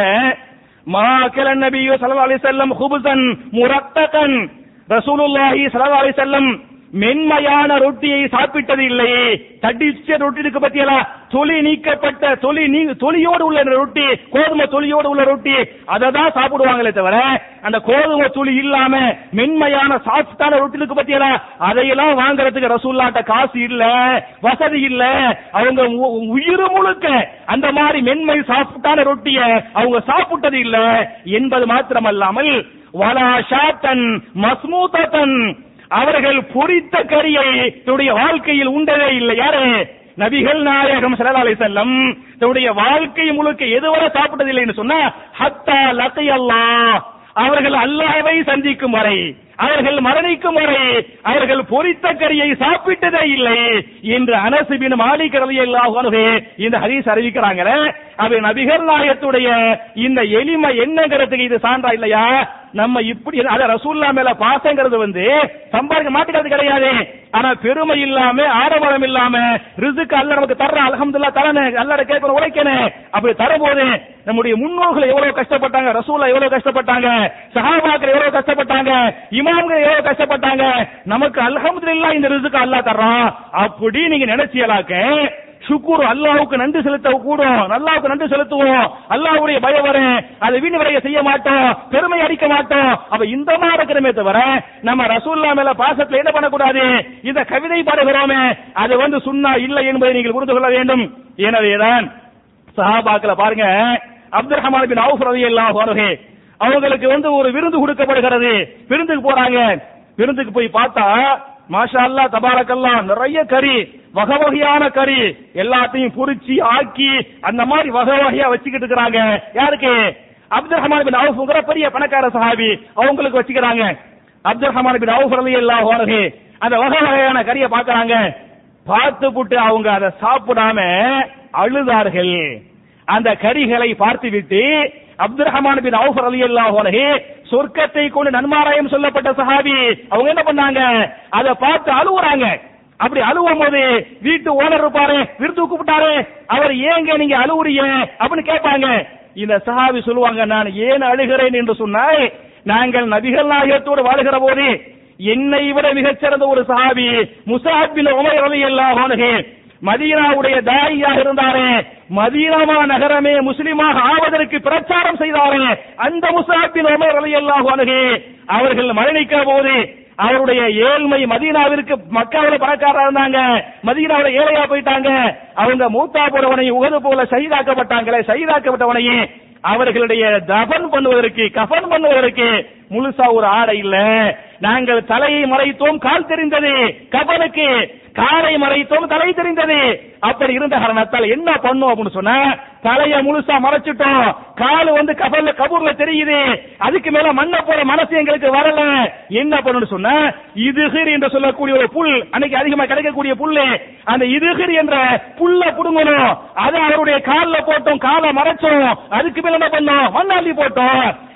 Speaker 1: மா கல நபியு ஸல்லல்லாஹு அலைஹி வஸல்லம் ஹுபுசன் முரத்தகன் ரசூலுல்லாஹி ஸல்லல்லாஹு அலைஹி வஸல்லம் மென்மையான ரொட்டியை சாப்பிட்டது இல்லை தடிச்ச ரொட்டி இருக்கு பத்தியலா தொலி நீக்கப்பட்ட தொலி நீ தொலியோடு உள்ள ரொட்டி கோதுமை தொலியோடு உள்ள ரொட்டி அதை தான் சாப்பிடுவாங்களே தவிர அந்த கோதுமை துளி இல்லாம மென்மையான சாஃப்டான ரொட்டி இருக்கு பத்தியலா அதையெல்லாம் வாங்குறதுக்கு ரசூல்லாட்ட காசு இல்ல வசதி இல்ல அவங்க உ- உயிர் முழுக்க அந்த மாதிரி மென்மை சாஃப்டான ரொட்டிய அவங்க சாப்பிட்டது இல்ல என்பது மாத்திரமல்லாமல் வலா ஷாத்தன் மஸ்மூத்தன் அவர்கள் பொரித்த கரியை தன்னுடைய வாழ்க்கையில் உண்டதே இல்லை யாரு நபிகள் நாயகம் ஸல்லல்லாஹு அலைஹி வஸல்லம் தன்னுடைய வாழ்க்கை முழுக்க எதுவரை சாப்பிட்டதில்லைன்னு சொன்னா ஹத்தா லகி அல்லாஹ் அவர்கள் அல்லாஹ்வை சந்திக்கும் வரை அவர்கள் மரணிக்கும் வரை அவர்கள் பொரித்த கரியை சாப்பிட்டதே இல்லை என்று அனஸ் பின் மாலிக் ரலியல்லாஹு அன்ஹு இந்த ஹதீஸ் அறிவிக்கிறாங்களே அது நபிகள் நாயகத்துடைய இந்த எளிமை என்னங்கிறதுக்கு இது சான்றா இல்லையா நம்ம இப்படி அத ரசூல்லா மேல பாசங்கிறது வந்து சம்பாதிக்க மாட்டுக்கிறது கிடையாது ஆனா பெருமை இல்லாம ஆடம்பரம் இல்லாம ரிசுக்கு அல்ல நமக்கு தர்ற அல்ஹம்துலில்லாஹ் தரனே அல்லாட கேட்கணும் உழைக்கணும் அப்படி தரபோது நம்முடைய முன்னோர்கள் எவ்வளவு கஷ்டப்பட்டாங்க ரசூலா எவ்வளவு கஷ்டப்பட்டாங்க சஹாபாக்கள் எவ்வளவு கஷ்டப்பட்டாங்க இமாம்கள் எவ்வளவு கஷ்டப்பட்டாங்க நமக்கு அல்ஹம்துலில்லாஹ் இந்த ரிசுக்கு அல்லாஹ் தர்றான் அப்படி நீங்க நினைச்சியலாக்க சுக்குர் அல்லாஹ்வுக்கு நன்றி செலுத்த கூடும் அல்லாஹ்வுக்கு நன்றி செலுத்துவோம் அல்லாஹ்வுடைய பயம் வரும் அதை வீண் விரைய செய்ய மாட்டோம் பெருமை அடிக்க மாட்டோம் அப்ப இந்த மாதிரி இருக்கிறமே தவிர நம்ம ரசூல்லா மேல பாசத்துல என்ன பண்ணக்கூடாது இந்த கவிதை பாடுகிறோமே அது வந்து சுன்னா இல்லை என்பதை நீங்கள் புரிந்து கொள்ள வேண்டும் எனவேதான் சஹாபாக்களை பாருங்க அப்துல் ரஹ்மான் பின் அவுஃப் ரலியல்லாஹு அன்ஹு அவங்களுக்கு வந்து ஒரு விருந்து கொடுக்கப்படுகிறது விருந்துக்கு போறாங்க விருந்துக்கு போய் பார்த்தா மாஷா அல்லாஹ் தபாரக்கல்லா நிறைய கறி வகை வகையான கறி எல்லாத்தையும் பொரிச்சு ஆக்கி அந்த மாதிரி வகை வகையா வச்சுக்கிட்டு இருக்கிறாங்க யாருக்கு அப்துல் ரஹ்மான் பின் அவுஃப்ங்கிற பெரிய பணக்கார சஹாபி அவங்களுக்கு வச்சுக்கிறாங்க அப்துல் ரஹ்மான் பின் அவுஃப் ரலியல்லாஹு அன்ஹு அந்த வகை வகையான கறியை பார்க்கறாங்க பார்த்து புட்டு அவங்க அதை சாப்பிடாம அழுதார்கள் அந்த கரிகளை பார்த்துவிட்டு அப்துல் ரஹ்மான் பின் அவுஃப் ரலியல்லாஹு அன்ஹு சொர்க்கத்தை கொண்டு நன்மாராயம் சொல்லப்பட்ட சஹாபி அவங்க என்ன பண்ணாங்க அதை பார்த்து அழுவுறாங்க அப்படி அழுவும் போது வீட்டு ஓனர் இருப்பாரு விருது கூப்பிட்டாரு அவர் ஏங்க நீங்க அழுவுறீங்க அப்படின்னு கேட்பாங்க இந்த சஹாபி சொல்லுவாங்க நான் ஏன் அழுகிறேன் என்று சொன்னால் நாங்கள் நபிகள் நாயகத்தோடு வாழுகிற போது என்னை விட மிகச்சிறந்த ஒரு சஹாபி முசாஹிப் பின் உமைர் ரலியல்லாஹு அன்ஹு மதீனாவுடைய தாயியாக இருந்தாரே மதீனாமா நகரமே முஸ்லிமாக ஆவதற்கு பிரச்சாரம் செய்தாரே அந்த முசாபின் உமர் ரலியல்லாஹு அன்ஹு அவர்கள் மரணிக்கிற போது அவருடைய ஏழ்மை மதீனாவிற்கு மக்காவில பணக்காரா இருந்தாங்க மதீனாவில ஏழையா போயிட்டாங்க அவங்க மூத்தா போறவனை உகது போல சைதாக்கப்பட்டாங்களே சைதாக்கப்பட்டவனையே அவர்களுடைய தபன் பண்ணுவதற்கு கஃன் பண்ணுவதற்கு முழுசா ஒரு ஆடை இல்ல நாங்கள் தலையை மறைத்தோம் கால் தெரிந்தது கபனுக்கு காலை மறைத்தோம் தலை தெரிந்தது அப்படி இருந்த காரணத்தால் என்ன பண்ணும் அப்படின்னு சொன்னா தலைய முழுசா மறைச்சிட்டோம் கால் வந்து கபல்ல கபூர்ல தெரியுது அதுக்கு மேல மண்ணை போற மனசு எங்களுக்கு வரல என்ன பண்ணணும் சொன்னா இதுகிர் என்று சொல்லக்கூடிய ஒரு புல் அன்னைக்கு அதிகமா கிடைக்கக்கூடிய புல்லு அந்த இதுகிர் என்ற புல்ல புடுங்கணும் அது அவருடைய கால்ல போட்டோம் காலை மறைச்சோம் அதுக்கு மேல என்ன பண்ணோம் மண்ணாள்ளி போட்டோம்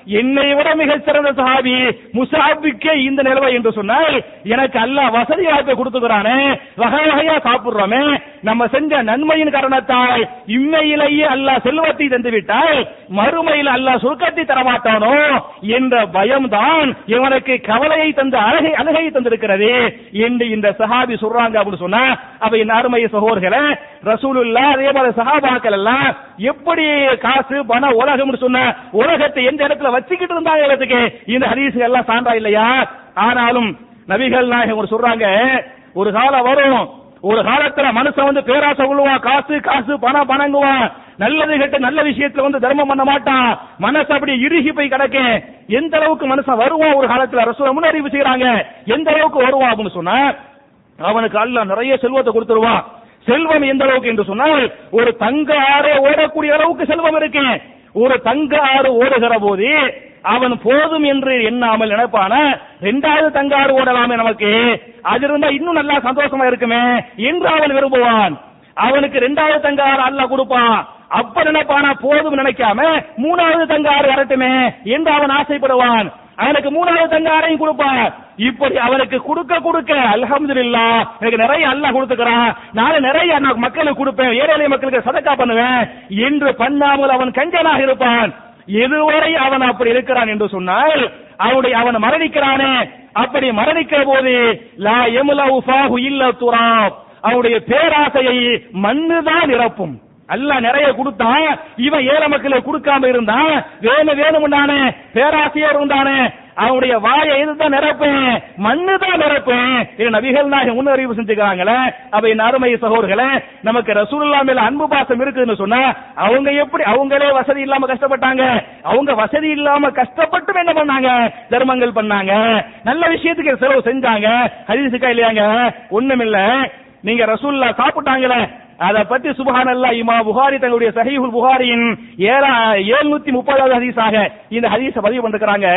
Speaker 1: என்னை விட மிகச் சிறந்த சஹாபி முசாபிக்கே இந்த நிலைமை என்று சொன்னால் எனக்கு அல்லாஹ் வசதி வாய்ப்பை கொடுத்துக்கிறானே வகை வகையா சாப்பிடுறோமே நம்ம செஞ்ச நன்மையின் காரணத்தால் இம்மையிலேயே அல்லாஹ் செல்வத்தை தந்து விட்டால் மறுமையில் அல்லாஹ் சுருக்கத்தை தரமாட்டானோ என்ற பயம்தான் இவனுக்கு கவலையை தந்த அழகை அழகையை தந்திருக்கிறது என்று இந்த சஹாபி சொல்றாங்க அப்படின்னு சொன்னா அப்ப என் அருமை சகோதரர்களே ரசூலுல்லா அதே போல சஹாபாக்கள் எல்லாம் எப்படி காசு பணம் உலகம்னு சொன்ன உலகத்தை எந்த இடத்துல வச்சுக்கிட்டு இருந்தாங்க இடத்துக்கு இந்த ஹதீஸ் எல்லாம் சான்றா இல்லையா ஆனாலும் நபிகள் நாயகம் ஒரு சொல்றாங்க ஒரு காலம் வரும் ஒரு காலத்துல மனுஷன் வந்து பேராசை உள்ளுவான் காசு காசு பணம் பணங்குவான் நல்லது கெட்ட நல்ல விஷயத்துல வந்து தர்மம் பண்ண மாட்டான் மனசு அப்படி இறுகி போய் கிடக்கு எந்த அளவுக்கு மனுஷன் வருவான் ஒரு காலத்துல ரசூல முன்னறிவு செய்யறாங்க எந்த அளவுக்கு வருவான் அப்படின்னு சொன்னா அவனுக்கு அல்லாஹ் நிறைய செல்வத்தை கொடுத்துருவான் செல்வம் எந்த அளவுக்கு என்று சொன்னால் ஒரு தங்க ஆறு ஓடக்கூடிய அளவுக்கு செல்வம் இருக்கு ஒரு தங்க ஆறு ஓடுகிற போது அவன் போதும் என்று எண்ணாமல் நினைப்பான ரெண்டாவது தங்க ஆறு ஓடலாமே நமக்கு அது இருந்தா இன்னும் நல்லா சந்தோஷமா இருக்குமே என்று அவன் விரும்புவான் அவனுக்கு ரெண்டாவது தங்க ஆறு அல்லாஹ் கொடுப்பான் அப்ப நினைப்பானா போதும் நினைக்காம மூணாவது தங்க ஆறு வரட்டுமே என்று அவன் ஆசைப்படுவான் அவனுக்கு மூணாவது தங்க ஆறையும் கொடுப்பான் இப்படி அவனுக்கு கொடுக்க கொடுக்க அல்ஹம்துலில்லா எனக்கு நிறைய அல்லாஹ் கொடுத்துக்கிறான் நாளை நிறைய நான் மக்களுக்கு கொடுப்பேன் ஏழை எளிய மக்களுக்கு சதக்கா பண்ணுவேன் என்று பண்ணாமல் அவன் கஞ்சனாக இருப்பான் எதுவரை அவன் அப்படி இருக்கிறான் என்று சொன்னால் அவனுடைய அவன் மரணிக்கிறானே அப்படி மரணிக்கிற போது லா எமுலவு ஃபாஹு இல்ல துராப் அவனுடைய பேராசையை மண்ணுதான் நிரப்பும் அல்லாஹ் நிறைய கொடுத்தான் இவன் ஏழை மக்களுக்கு கொடுக்காம இருந்தான் வேணும் வேணும்னானே பேராசையா இருந்தானே அவனுடைய வாயை இதுதான் நிரப்பேன் மண்ணு தான் நிரப்பேன் இது நபிகள் நாயகம் முன்னறிவு செஞ்சுக்கிறாங்களே அப்ப என் அருமை சகோதரர்களே நமக்கு ரசூலுல்லாஹ் மேல அன்பு பாசம் இருக்குன்னு சொன்னா அவங்க எப்படி அவங்களே வசதி இல்லாம கஷ்டப்பட்டாங்க அவங்க வசதி இல்லாம கஷ்டப்பட்டு என்ன பண்ணாங்க தர்மங்கள் பண்ணாங்க நல்ல விஷயத்துக்கு செலவு செஞ்சாங்க ஹரிசுக்கா இல்லையாங்க ஒண்ணுமில்ல நீங்க ரசூல்லா சாப்பிட்டாங்களே அத பத்தி சுபஹானல்லா இமா புகாரி தங்களுடைய சஹீஹுல் புகாரியின் ஏழா எழுநூத்தி முப்பதாவது ஹதீஸாக இந்த ஹதீஸ பதிவு பண்ணிருக்கிறாங்க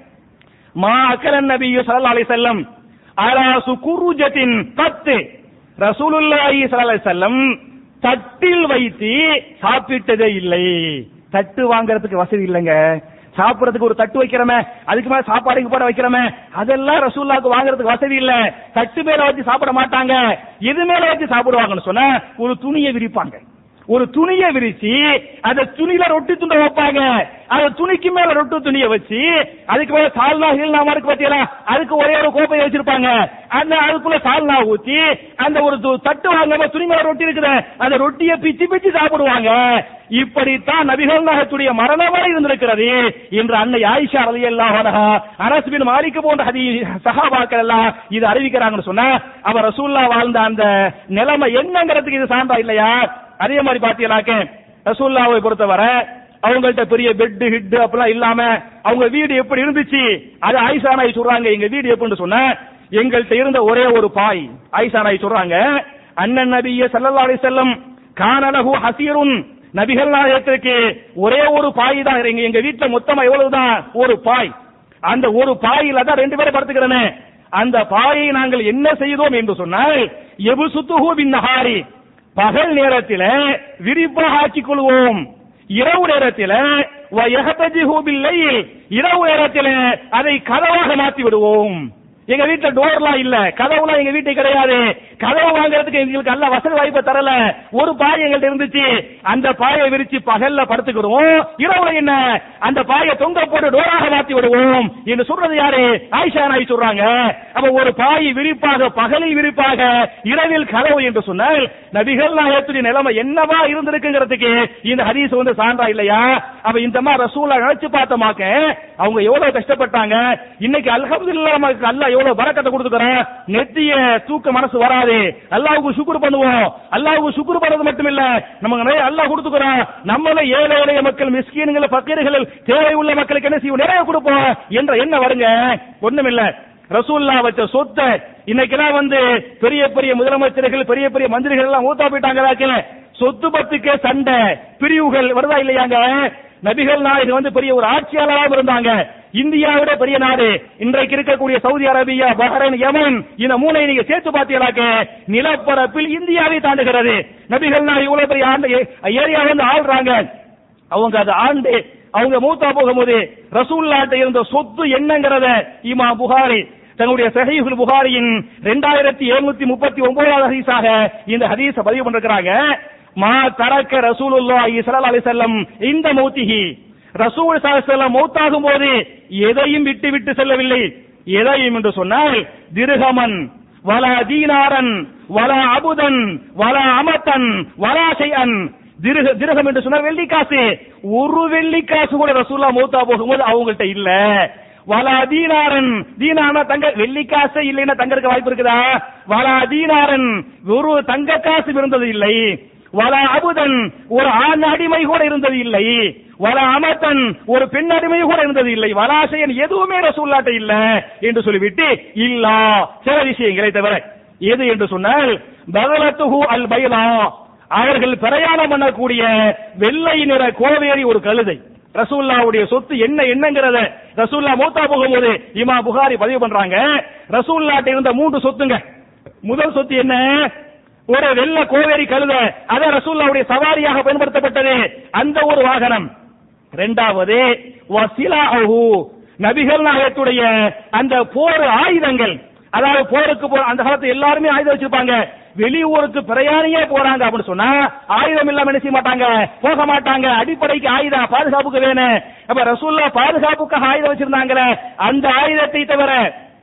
Speaker 1: மா அக்கலன் நபியு ஸல்லல்லாஹு அலைஹி வஸல்லம் அலா சுகுருஜத்தின் தத்து ரசூலுல்லாஹி ஸல்லல்லாஹு அலைஹி வஸல்லம் தட்டில் வைத்து சாப்பிட்டதே இல்லை தட்டு வாங்குறதுக்கு வசதி இல்லைங்க சாப்பிடறதுக்கு ஒரு தட்டு வைக்கிறோமே அதுக்கு மேல சாப்பாடுக்கு போட வைக்கிறோமே அதெல்லாம் ரசூல்லாக்கு வாங்குறதுக்கு வசதி இல்ல தட்டு மேல வச்சு சாப்பிட மாட்டாங்க எது மேல வச்சு சாப்பிடுவாங்கன்னு சொன்னா ஒரு துணியை விரிப்பாங்க ஒரு துணியை விரிச்சு அந்த துணியில ரொட்டி துண்டை வைப்பாங்க அந்த துணிக்கு மேல ரொட்டு துணியை வச்சு அதுக்கு மேல சால்னா ஹீல்னா இருக்கு பாத்தீங்களா அதுக்கு ஒரே ஒரு கோப்பையை வச்சிருப்பாங்க அந்த அதுக்குள்ள சால்னா ஊத்தி அந்த ஒரு து- தட்டு வாங்க துணி மேல ரொட்டி இருக்குது அந்த ரொட்டியை பிச்சு பிச்சு சாப்பிடுவாங்க இப்படித்தான் நபிகள் நாயகத்துடைய மரணம் வரை இருந்திருக்கிறது என்று அன்னை ஆயிஷா ரலியல்லாஹு அன்ஹா அனஸ் பின் மாலிக் போன்ற ஹதி சஹாபாக்கள் எல்லாம் இது அறிவிக்கிறாங்கன்னு சொன்னா அவர் ரசூல்லா வாழ்ந்த அந்த நிலைமை என்னங்கிறதுக்கு இது சான்றா இல்லையா அதே மாதிரி பாத்தீங்கன்னாக்க ரசூல்லாவை பொறுத்தவரை அவங்கள்ட்ட பெரிய பெட் ஹிட் அப்படிலாம் இல்லாம அவங்க வீடு எப்படி இருந்துச்சு அது ஆயிஷா நாய் சொல்றாங்க எங்க வீடு எப்படின்னு சொன்னா எங்கள்கிட்ட இருந்த ஒரே ஒரு பாய் ஆயிஷா நாய் சொல்றாங்க அண்ணன் நபிய ஸல்லல்லாஹு அலைஹி வஸல்லம் கானலஹு ஹசீருன் நபிகள் நாயகத்திற்கு ஒரே ஒரு பாய் தான் எங்க எங்க வீட்டுல மொத்தமா எவ்வளவுதான் ஒரு பாய் அந்த ஒரு பாயில தான் ரெண்டு பேரும் படுத்துக்கிறேனே அந்த பாயை நாங்கள் என்ன செய்தோம் என்று சொன்னால் எபு சுத்துஹு பின் நஹாரி பகல் நேரத்தில் விரிப்பாக ஆக்கிக் கொள்வோம் இரவு நேரத்தில் வயஹதஜிஹு பில்லைல் இரவு நேரத்தில் அதை கதவாக மாற்றி விடுவோம் எங்க வீட்டுல டோர்லாம் இல்ல கதவுலாம் எங்க வீட்டுக்கு கிடையாது கதவு வாங்குறதுக்கு எங்களுக்கு நல்ல வசதி வாய்ப்பை தரல ஒரு பாய் எங்கள்ட்ட இருந்துச்சு அந்த பாயை விரிச்சு பகல்ல படுத்துக்கிடுவோம் இரவுல என்ன அந்த பாயை தொங்க போட்டு டோராக மாத்தி விடுவோம் என்று சொல்றது யாரு ஆயிஷா நாய் சொல்றாங்க அப்ப ஒரு பாய் விரிப்பாக பகலில் விரிப்பாக இரவில் கதவு என்று சொன்னால் நபிகள் நாயகத்துடைய நிலைமை என்னவா இருந்திருக்குங்கிறதுக்கு இந்த ஹதீஸ் வந்து சான்றா இல்லையா அப்ப இந்த மாதிரி ரசூலா நினைச்சு பார்த்தமாக்க அவங்க எவ்வளவு கஷ்டப்பட்டாங்க இன்னைக்கு அல்ஹம்துலில்லாஹ் நமக்கு அல்லாஹ் எவ்வளவு பரக்கத்தை கொடுத்துக்கிறோம் நெத்திய தூக்க மனசு வராது அல்லாஹ்வுக்கு சுக்குர் பண்ணுவோம் அல்லாஹ்வுக்கு சுக்குர் பண்ணது மட்டும் இல்ல நமக்கு நிறைய அல்லாஹ் கொடுத்துக்கிறோம் நம்மள ஏழை எளிய மக்கள் மிஸ்கீன்கள் பக்கீர்கள் தேவை உள்ள மக்களுக்கு என்ன செய்வோம் நிறைய கொடுப்போம் என்ற என்ன வருங்க ஒண்ணுமில்ல ரசூல்லா வச்ச சொத்தை இன்னைக்கெல்லாம் வந்து பெரிய பெரிய முதலமைச்சர்கள் பெரிய பெரிய மந்திரிகள் எல்லாம் ஊத்தா போயிட்டாங்களாக்க சொத்து பத்துக்கே சண்டை பிரிவுகள் வருதா இல்லையாங்க நபிகள் நாயகம் வந்து பெரிய ஒரு ஆட்சியாளராகவும் இருந்தாங்க இந்தியாவிட பெரிய நாடு இன்றைக்கு இருக்கக்கூடிய சவுதி அரேபியா பஹ்ரைன் யமன் இந்த மூணை நீங்க சேர்த்து பார்த்தீங்களாக்க நிலப்பரப்பில் இந்தியாவை தாண்டுகிறது நபிகள் நாயகம் இவ்வளவு பெரிய ஆண்டு ஏரியா வந்து ஆள்றாங்க அவங்க அதை ஆண்டு அவங்க மூத்தா போகும்போது ரசூல்லாட்ட இருந்த சொத்து என்னங்கிறத இமா புகாரி தன்னுடைய சஹீஹுல் புகாரியின் ரெண்டாயிரத்தி எழுநூத்தி முப்பத்தி ஒன்பதாவது ஹதீஸாக இந்த ஹதீஸ பதிவு பண்ணிருக்கிறாங்க மா தரக்க ரசூலுல்லாஹி ஸல்லல்லாஹு அலைஹி வஸல்லம் இந்த மௌத்திஹி ரசூல் ஸல்லல்லாஹு அலைஹி வஸல்லம் மௌத்தாகும் போது எதையும் விட்டு விட்டு செல்லவில்லை எதையும் என்று சொன்னால் திருகமன் வலா தீனாரன் வலா அபுதன் வலா அமத்தன் வலா ஷைஅன் திருக திருகம் என்று சொன்னால் வெள்ளிக்காசு ஒரு வெள்ளிக்காசு கூட ரசூல்லா மௌத்தா போகும்போது அவங்கள்ட்ட இல்ல வலா தீனாரன் தீனானா தங்க வெள்ளிக்காசு இல்லைன்னா தங்க இருக்க வாய்ப்பு இருக்குதா வலா தீனாரன் ஒரு தங்க காசு இருந்தது இல்லை வல அபுதன் ஒரு ஆண் அடிமை கூட இருந்தது இல்லை வல அமத்தன் ஒரு பெண் அடிமை கூட இருந்தது இல்லை வலாசையன் எதுவுமே ரசூல்லாட்ட இல்ல என்று சொல்லிவிட்டு இல்லா சில விஷயங்களை தவிர எது என்று சொன்னால் பகலத்துஹு அல் பைலா அவர்கள் பிரயாணம் பண்ணக்கூடிய வெள்ளை நிற கோவேரி ஒரு கழுதை ரசூல்லாவுடைய சொத்து என்ன என்னங்கிறத ரசூல்லா மூத்தா போகும்போது இமா புகாரி பதிவு பண்றாங்க ரசூல்லாட்ட இருந்த மூன்று சொத்துங்க முதல் சொத்து என்ன ஒரு வெள்ள கோவேரி கழுத அத ரசூல்லாவுடைய சவாரியாக பயன்படுத்தப்பட்டது அந்த ஒரு வாகனம் இரண்டாவது வசிலாஹு நபிகள் நாயகத்துடைய அந்த போர் ஆயுதங்கள் அதாவது போருக்கு போ அந்த காலத்துல எல்லாருமே ஆயுதம் வச்சிருப்பாங்க வெளியூருக்கு பிரயாணியே போறாங்க அப்படின்னு சொன்னா ஆயுதம் இல்லாம என்ன செய்ய மாட்டாங்க போக மாட்டாங்க அடிப்படைக்கு ஆயுதம் பாதுகாப்புக்கு வேணும் அப்ப ரசூல்லா பாதுகாப்புக்காக ஆயுதம் வச்சிருந்தாங்களே அந்த ஆயுதத்தை தவிர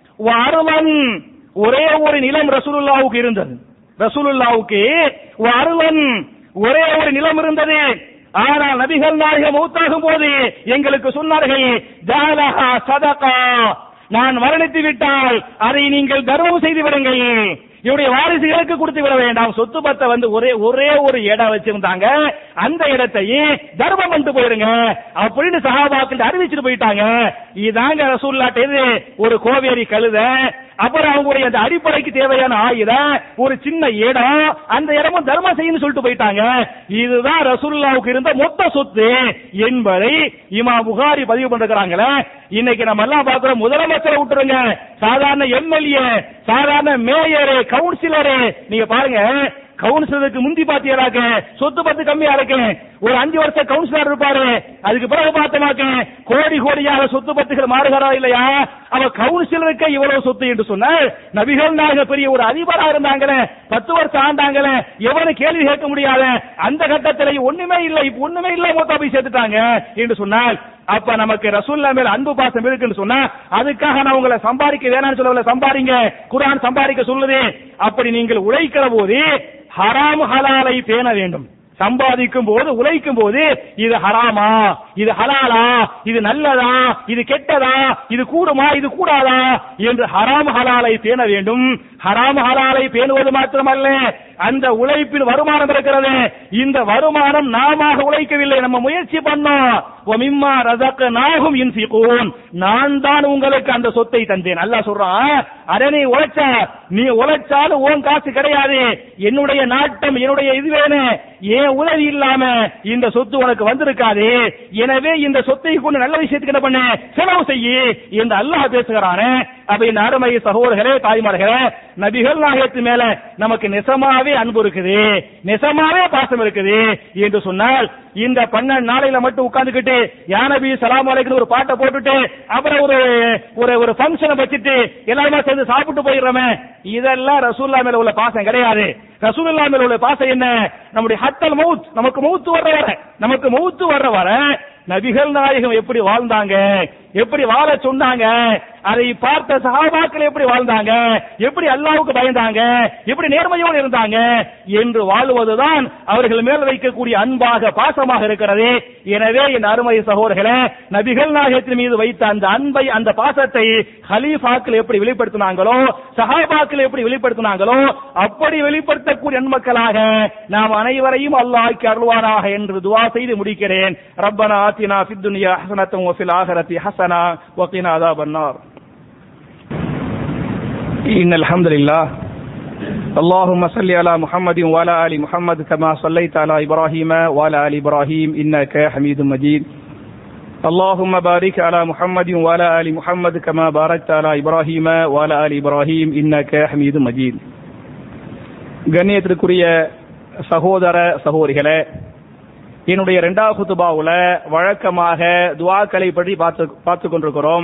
Speaker 1: அருளன் ஒரே ஒரு நிலம் ரசூலுல்லாவுக்கு இருந்தது ரசூலுல்லாவுக்கு அருளன் ஒரே ஒரு நிலம் இருந்தது ஆனால் நபிகள் நாயகம் மூத்தாகும் போது எங்களுக்கு சொன்னார்கள் ஜாலஹா சதகா நான் மரணித்து விட்டால் அதை நீங்கள் தர்மம் செய்து விடுங்கள் இவருடைய வாரிசுகளுக்கு கொடுத்து விட வேண்டாம் சொத்து பத்தை வந்து ஒரே ஒரே ஒரு இடம் வச்சிருந்தாங்க அந்த இடத்தையும் தர்மம் பண்ணிட்டு போயிருங்க அப்படின்னு சகாபாக்கள் அறிவிச்சுட்டு போயிட்டாங்க இதாங்க ரசூல்லாட்ட இது ஒரு கோவேரி கழுத அப்புறம் அவங்களுடைய அந்த அடிப்படைக்கு தேவையான ஆயுதம் ஒரு சின்ன இடம் அந்த இடமும் தர்மம் செய்யணும் சொல்லிட்டு போயிட்டாங்க இதுதான் ரசூல்லாவுக்கு இருந்த மொத்த சொத்து என்பதை இமா புகாரி பதிவு பண்ணிருக்கிறாங்களே இன்னைக்கு நம்ம எல்லாம் பார்க்கிறோம் முதலமைச்சரை விட்டுருங்க சாதாரண எம்எல்ஏ சாதாரண மேயரு கவுன்சிலரு நீங்க பாருங்க கவுன்சிலருக்கு முந்தி பாத்தியராக்க சொத்து பத்து கம்மியா இருக்கு ஒரு அஞ்சு வருஷம் கவுன்சிலர் இருப்பாரு அதுக்கு பிறகு பார்த்தமாக்க கோடி கோடியாக சொத்து பத்துகள் மாறுகிறா இல்லையா அவ கவுன்சிலருக்கு இவ்வளவு சொத்து என்று சொன்னால் நபிகள் நாயக பெரிய ஒரு அதிபரா இருந்தாங்களே பத்து வருஷம் ஆண்டாங்களே எவனு கேள்வி கேட்க முடியாத அந்த கட்டத்தில் ஒண்ணுமே இல்லை இப்ப ஒண்ணுமே இல்ல மொத்தம் போய் சேர்த்துட்டாங்க என்று சொன்னால் அப்ப நமக்கு ரசூல்லா மேல அன்பு பாசம் இருக்குன்னு சொன்னா அதுக்காக நான் உங்களை சம்பாதிக்க வேணாம்னு சொல்லல சம்பாதிங்க குரான் சம்பாதிக்க சொல்லுது அப்படி நீங்கள் உழைக்கிற போது ஹராம் ஹலாலை பேண வேண்டும் சம்பாதிக்கும் போது உழைக்கும் போது இது ஹராமா இது ஹலாலா இது நல்லதா இது கெட்டதா இது கூடுமா இது கூடாதா என்று ஹராம் ஹலாலை பேண வேண்டும் ஹராம் ஹலாலை பேணுவது மாத்திரமல்ல அந்த உழைப்பில் வருமானம் இருக்கிறது இந்த வருமானம் நாம உழைக்கவில்லை நம்ம முயற்சி பண்ணோம் ஒமிம்மா ரதக்க நாகும் இன்சிகூன் நான் தான் உங்களுக்கு அந்த சொத்தை தந்தேன் அல்லாஹ் சொல்றான் அட நீ உழைச்ச நீ உழைச்சாலும் உன் காசு கிடையாது என்னுடைய நாட்டம் என்னுடைய இது வேணும் ஏன் உதவி இல்லாம இந்த சொத்து உனக்கு வந்திருக்காது எனவே இந்த சொத்தை கொண்டு நல்ல விஷயத்துக்கு என்ன பண்ண செலவு செய்யி என்று அல்லாஹ் பேசுகிறானே அப்ப இந்த அருமை சகோதரர்களே தாய்மார்களே நபிகள் நாயகத்து மேல நமக்கு நெசமாவே அன்பு இருக்குது நெசமாவே பாசம் இருக்குது என்று சொன்னால் இந்த பன்னெண்டு நாளையில மட்டும் உட்கார்ந்துகிட்டு யானபி சலாம் அலைக்கு ஒரு பாட்டை போட்டுட்டு அப்புறம் ஒரு ஒரு ஒரு ஃபங்க்ஷனை வச்சுட்டு எல்லாருமே சேர்ந்து சாப்பிட்டு போயிடுறோமே இதெல்லாம் ரசூல்லா மேல உள்ள பாசம் கிடையாது ரசூலுல்லா மேல உள்ள பாசம் என்ன நம்முடைய ஹத்தல் மவுத் நமக்கு மவுத்து வர்ற வர நமக்கு மவுத்து வர்ற வர நபிகள் நாயகம் எப்படி வாழ்ந்தாங்க எப்படி வாழ சொன்னாங்க அதை பார்த்த சகாபாக்கள் எப்படி வாழ்ந்தாங்க எப்படி அல்லாவுக்கு பயந்தாங்க எப்படி நேர்மையோடு இருந்தாங்க என்று வாழ்வதுதான் அவர்கள் மேல் வைக்கக்கூடிய அன்பாக பாசமாக இருக்கிறது எனவே என் அருமை சகோதரர்களே நபிகள் நாயகத்தின் மீது வைத்த அந்த அன்பை அந்த பாசத்தை ஹலீஃபாக்கள் எப்படி வெளிப்படுத்தினாங்களோ சஹாபாக்கள் எப்படி வெளிப்படுத்தினாங்களோ அப்படி வெளிப்படுத்தக்கூடிய நன்மக்களாக நாம் அனைவரையும் அல்லாஹ்க்கு அருள்வானாக என்று துவா செய்து முடிக்கிறேன் ரப்பனா ஆத்தினா ஃபித் துன்யா ஹஸனத்தம் வ ஃபில் ஆஹிரத்தி ஹஸனா வ கினா அஸாபன் நார் إن الحمد لله اللهم صل على محمد وعلى آل محمد كما صليت على إبراهيم وعلى آل إبراهيم إنك حميد مجيد اللهم بارك على محمد وعلى آل محمد كما باركت على إبراهيم وعلى آل إبراهيم إنك حميد مجيد கண்ணியத்திற்குரிய சகோதர சகோதரிகளே என்னுடைய இரண்டாவது குத்துபாவுல வழக்கமாக துவாக்களை பற்றி பார்த்து பார்த்து கொண்டிருக்கிறோம்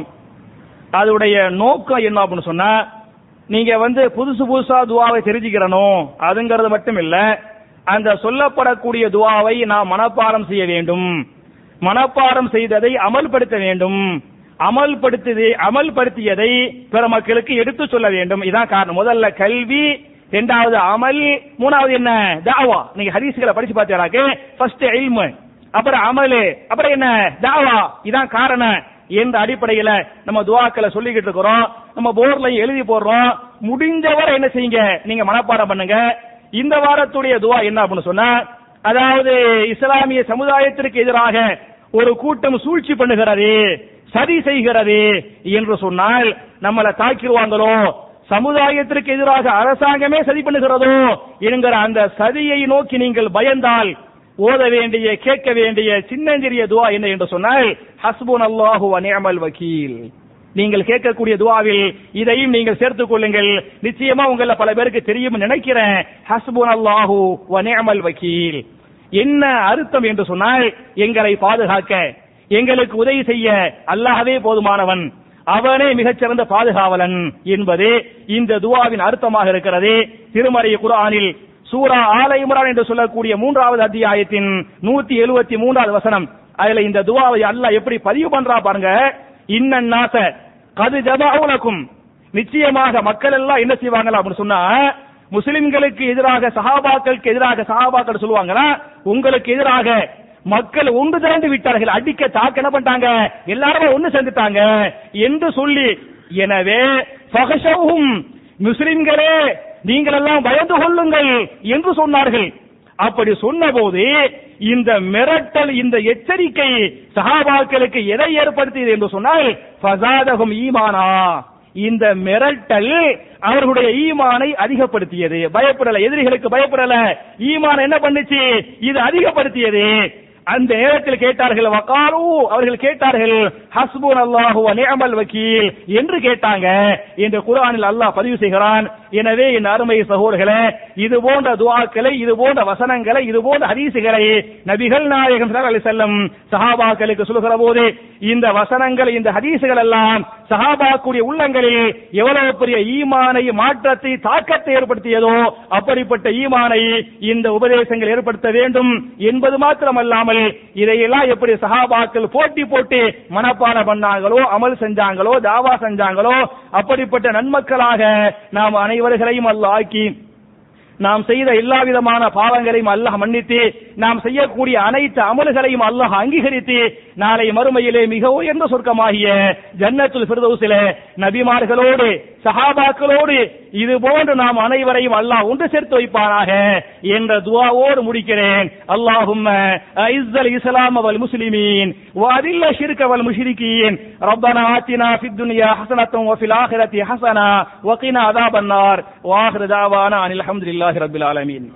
Speaker 1: அதனுடைய நோக்கம் என்ன அப்படின்னு சொன்னா நீங்க வந்து புதுசு புதுசா துவாவை தெரிஞ்சுக்கிறணும் அதுங்கிறது மட்டும் இல்ல அந்த சொல்லப்படக்கூடிய துவாவை நாம் மனப்பாடம் செய்ய வேண்டும் மனப்பாடம் செய்ததை அமல்படுத்த வேண்டும் அமல்படுத்தியதை அமல்படுத்தியதை பிற மக்களுக்கு எடுத்து சொல்ல வேண்டும் இதான் காரணம் முதல்ல கல்வி இரண்டாவது அமல் மூணாவது என்ன தாவா நீங்க ஹதீஸ்களை படிச்சு பார்த்தீங்கன்னாக்க ஃபர்ஸ்ட் இல்மு அப்புறம் அமலு அப்புறம் என்ன தாவா இதான் காரணம் என்ற அடிப்படையில நம்ம துவாக்களை சொல்லிக்கிட்டு இருக்கிறோம் நம்ம போர்ட்ல எழுதி போடுறோம் முடிஞ்சவரை என்ன செய்யுங்க நீங்க மனப்பாடம் பண்ணுங்க இந்த வாரத்துடைய துவா என்ன அப்படின்னு சொன்னா அதாவது இஸ்லாமிய சமுதாயத்திற்கு எதிராக ஒரு கூட்டம் சூழ்ச்சி பண்ணுகிறது சதி செய்கிறது என்று சொன்னால் நம்மளை தாக்கிடுவாங்களோ சமுதாயத்திற்கு எதிராக அரசாங்கமே சதி பண்ணுகிறதோ என்கிற அந்த சதியை நோக்கி நீங்கள் பயந்தால் ஓத வேண்டிய கேட்க வேண்டிய சின்னஞ்சிறிய துவா என்ன என்று சொன்னால் ஹஸ்புன் அல்லாஹு நியமல் வக்கீல் நீங்கள் கேட்கக்கூடிய துவாவில் இதையும் நீங்கள் சேர்த்துக் கொள்ளுங்கள் நிச்சயமா உங்கள பல பேருக்கு தெரியும் நினைக்கிறேன் ஹஸ்புன் அல்லாஹு நியமல் வக்கீல் என்ன அர்த்தம் என்று சொன்னால் எங்களை பாதுகாக்க எங்களுக்கு உதவி செய்ய அல்லாஹ்வே போதுமானவன் அவனே மிகச்சிறந்த பாதுகாவலன் என்பது இந்த துவாவின் அர்த்தமாக இருக்கிறது திருமறை குர்ஆனில் சூரா ஆல இம்ரான் என்று சொல்லக்கூடிய மூன்றாவது அத்தியாயத்தின் நூத்தி எழுபத்தி மூன்றாவது வசனம் அதுல இந்த துவாவை அல்லாஹ் எப்படி பதிவு பண்றா பாருங்க இன்னன் நாச கது ஜபாவுலக்கும் நிச்சயமாக மக்கள் எல்லாம் என்ன செய்வாங்களா அப்படின்னு சொன்னா முஸ்லிம்களுக்கு எதிராக சஹாபாக்களுக்கு எதிராக சஹாபாக்கள் சொல்லுவாங்களா உங்களுக்கு எதிராக மக்கள் ஒன்று திரண்டு விட்டார்கள் அடிக்க தாக்க என்ன பண்ணிட்டாங்க எல்லாருமே ஒண்ணு சேர்ந்துட்டாங்க என்று சொல்லி எனவே ஃபகஷவும் முஸ்லிம்களே நீங்கள் எல்லாம் பயந்து கொள்ளுங்கள் என்று சொன்னார்கள் அப்படி சொன்னபோது இந்த மிரட்டல் இந்த எச்சரிக்கை சஹாபாக்களுக்கு எதை ஏற்படுத்தியது என்று சொன்னால் ஃபசாதகும் ஈமானா இந்த மிரட்டல் அவர்களுடைய ஈமானை அதிகப்படுத்தியது பயப்படல எதிரிகளுக்கு பயப்படல ஈமான் என்ன பண்ணுச்சு இது அதிகப்படுத்தியது அந்த நேரத்தில் கேட்டார்கள் வகாலு அவர்கள் கேட்டார்கள் ஹஸ்புன் அல்லாஹு நிஅமல் வக்கீல் என்று கேட்டாங்க என்று குர்ஆனில் அல்லாஹ் பதிவு செய்கிறான் எனவே என் அருமை சகோதரர்களே இது போன்ற துஆக்களை இது போன்ற வசனங்களை இது போன்ற ஹதீசுகளை நபிகள் நாயகம் ஸல்லல்லாஹு அலைஹி வஸல்லம் சஹாபாக்களுக்கு சொல்கிற போது இந்த வசனங்கள் இந்த ஹதீசுகள் எல்லாம் சஹாபாக்குடைய உள்ளங்களில் எவ்வளவு பெரிய ஈமானை மாற்றத்தை தாக்கத்தை ஏற்படுத்தியதோ அப்படிப்பட்ட ஈமானை இந்த உபதேசங்கள் ஏற்படுத்த வேண்டும் என்பது மாத்திரமல்லாமல் இதையெல்லாம் எப்படி சஹாபாக்கள் போட்டி போட்டு மனப்பாடம் பண்ணாங்களோ அமல் செஞ்சாங்களோ தாவா செஞ்சாங்களோ அப்படிப்பட்ட நன்மக்களாக நாம் அனைவர்களையும் அல்ல ஆக்கி நாம் செய்த எல்லா விதமான பாவங்களையும் அல்லாஹ் மன்னித்து நாம் செய்யக்கூடிய அனைத்து அமல்களையும் அல்லாஹ் அங்கீகரித்து நாளை மறுமையிலே மிக உயர்ந்த சொர்க்கமாகிய ஜன்னத்துல் ஃபிர்தௌஸிலே நபிமார்களோடு சஹாபாக்களோடு இது போன்று நாம் அனைவரையும் அல்லாஹ் ஒன்று சேர்த்து வைப்பானாக என்ற துவாவோடு முடிக்கிறேன் அல்லாஹும்ம ஐஸ்ஸல் இஸ்லாம் வல் முஸ்லிமீன் وأذل الشرك والمشركين ربنا آتنا في الدنيا حسنة وفي الآخرة حسنة وقنا عذاب النار وآخر دعوانا عن الحمد لله رب العالمين